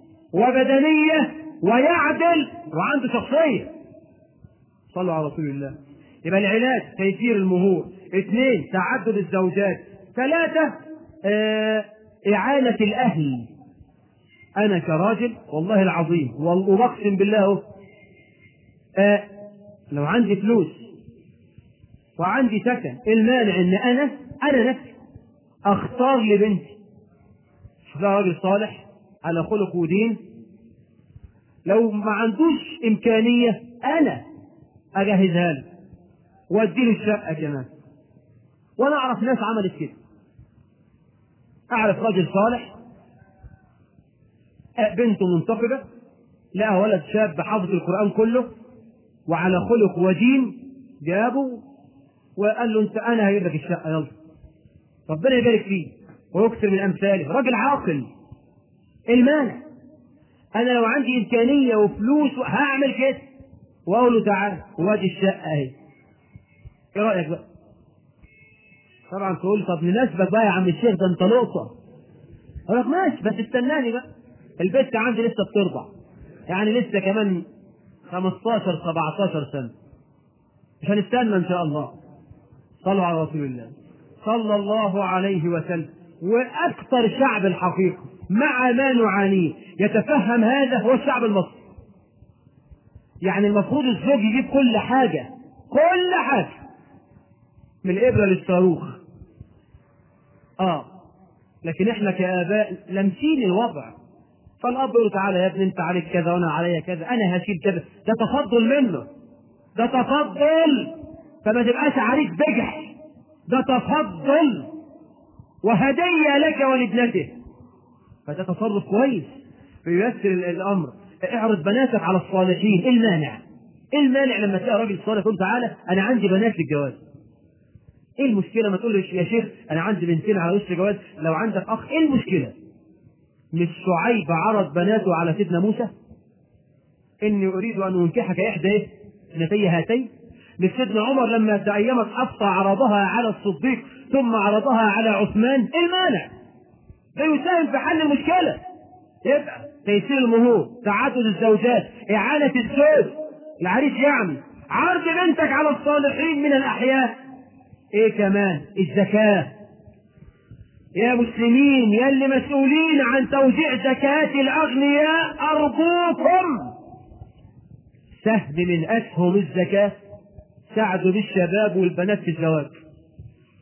وبدنية ويعدل وعنده شخصية صلوا على رسول الله يبقى العلاج تيسير المهور اثنين تعدد الزوجات ثلاثة آه إعانة الأهل أنا كراجل والله العظيم وأقسم بالله آه لو عندي فلوس وعندي سكن المانع ان انا انا نفسي اختار لبنتي شوف لها راجل صالح على خلق ودين لو ما عندوش امكانيه انا اجهزها له واديله الشقه كمان وانا اعرف ناس عملت كده اعرف راجل صالح بنته منتقبه لقى ولد شاب حافظ القران كله وعلى خلق ودين جابه وقال له انت انا هجيب لك الشقه يلا ربنا يبارك فيه ويكثر من امثاله راجل عاقل المانع انا لو عندي امكانيه وفلوس هعمل كده واقول له تعالى وادي الشقه اهي ايه رايك بقى طبعا تقول طب نناسبك بقى يا عم الشيخ ده انت لقطه اقول لك ماشي بس استناني بقى البنت عندي لسه بترضع يعني لسه كمان 15 17 سنة مش هنستنى إن شاء الله صلوا على رسول الله صلى الله عليه وسلم وأكثر شعب الحقيقة مع ما نعانيه يتفهم هذا هو الشعب المصري يعني المفروض الزوج يجيب كل حاجة كل حاجة من الإبرة للصاروخ آه لكن احنا كآباء لامسين الوضع فالاب يقول تعالى يا ابني انت عليك كذا وانا عليا كذا انا هشيل كذا ده تفضل منه ده تفضل فما تبقاش عليك بجح ده تفضل وهدية لك ولابنته فده تصرف كويس بييسر الامر اعرض بناتك على الصالحين ايه المانع؟ ايه المانع لما تلاقي راجل صالح تقول تعالى انا عندي بنات للجواز ايه المشكله ما تقول له يا شيخ انا عندي بنتين على وش جواز لو عندك اخ ايه المشكله؟ مش شعيب عرض بناته على سيدنا موسى اني اريد ان انكحك احدى ايه ابنتي هاتين مش سيدنا عمر لما تأيمت حفصة عرضها على الصديق ثم عرضها على عثمان ايه المانع ده يساهم في حل المشكلة يبقى تيسير المهور تعدد الزوجات إعانة الزوج العريس يعني عرض بنتك على الصالحين من الأحياء ايه كمان الزكاة يا مسلمين يا اللي مسؤولين عن توزيع زكاة الأغنياء أرجوكم سهم من أسهم الزكاة ساعدوا بالشباب والبنات في الزواج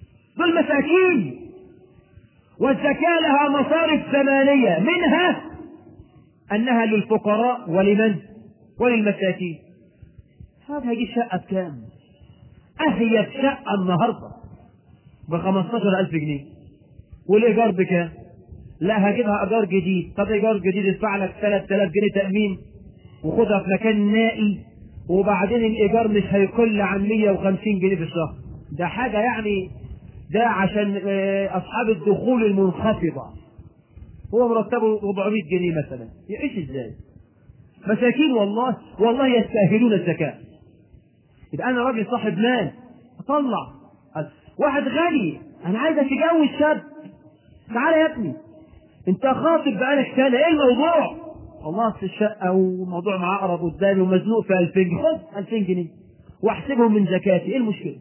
دول مساكين والزكاة لها مصارف ثمانية منها أنها للفقراء ولمن؟ وللمساكين هذا هيجي شقة بكام؟ أهيب شقة النهاردة ب 15000 جنيه والإيجار بكام؟ لا هجيبها إيجار جديد، طب إيجار جديد يدفع لك 3000 جنيه تأمين وخدها في مكان نائي وبعدين الإيجار مش هيقل عن 150 جنيه في الشهر، ده حاجة يعني ده عشان أصحاب الدخول المنخفضة هو مرتبه 400 جنيه مثلا يعيش ازاي؟ مساكين والله والله يستاهلون الزكاة يبقى أنا راجل صاحب مال أطلع واحد غني أنا عايزك تجوز شاب تعالى يا ابني أنت خاطب بقالك سنة إيه الموضوع؟ والله في الشقة وموضوع مع أقرب قدامي ومزنوق في 2000 جنيه خد 2000 جنيه واحسبهم من زكاتي إيه المشكلة؟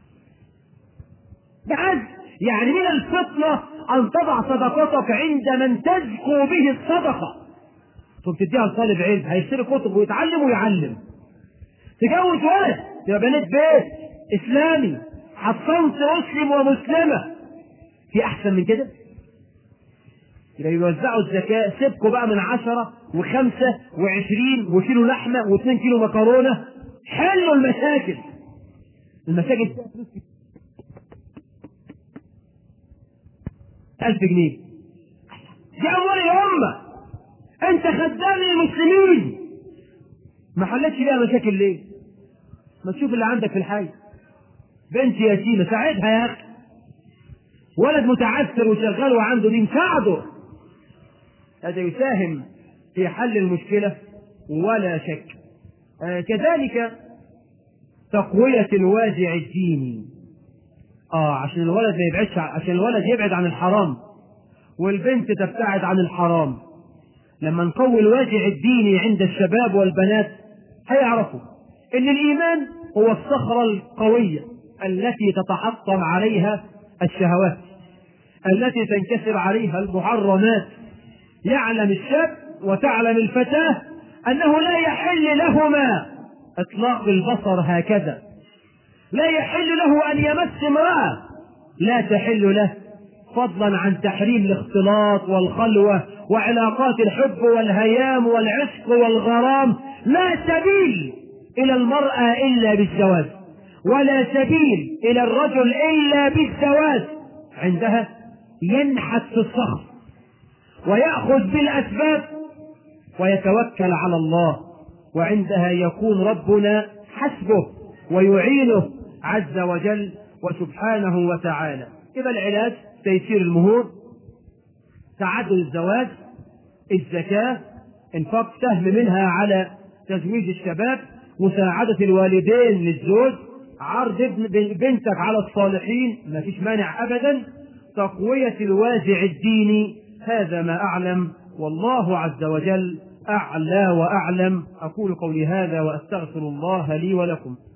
بعد يعني من الفطنة أن تضع صدقتك عند من تزكو به الصدقة ثم تديها لطالب علم هيشتري كتب ويتعلم ويعلم تجوز ولد تبقى بنيت بيت إسلامي حصنت مسلم ومسلمة في أحسن من كده؟ يبقى يوزعوا الزكاة سيبكوا بقى من عشرة وخمسة وعشرين وكيلو لحمة واثنين كيلو مكرونة حلوا المشاكل المشاكل ألف جنيه دي أموال الأمة أنت خدام للمسلمين ما حلتش بيها مشاكل ليه؟ ما تشوف اللي عندك في الحي بنت يتيمة ساعدها يا أخي ولد متعثر وشغال وعنده دين ساعده هذا يساهم في حل المشكلة ولا شك آه كذلك تقوية الوازع الديني اه عشان الولد ما يبعدش عشان الولد يبعد عن الحرام والبنت تبتعد عن الحرام لما نقوي الواجع الديني عند الشباب والبنات هيعرفوا ان الايمان هو الصخرة القوية التي تتحطم عليها الشهوات التي تنكسر عليها المحرمات يعلم الشاب وتعلم الفتاة انه لا يحل لهما اطلاق البصر هكذا لا يحل له ان يمس امرأة لا تحل له فضلا عن تحريم الاختلاط والخلوة وعلاقات الحب والهيام والعشق والغرام لا سبيل إلى المرأة إلا بالزواج ولا سبيل إلى الرجل إلا بالزواج عندها ينحت في الصخر ويأخذ بالأسباب ويتوكل على الله وعندها يكون ربنا حسبه ويعينه عز وجل وسبحانه وتعالى إذا العلاج تيسير المهور تعدد الزواج الزكاة انفاق سهم منها على تزويج الشباب مساعدة الوالدين للزوج عرض ابن بنتك على الصالحين ما فيش مانع أبدا تقوية الوازع الديني هذا ما أعلم والله عز وجل أعلى وأعلم أقول قولي هذا وأستغفر الله لي ولكم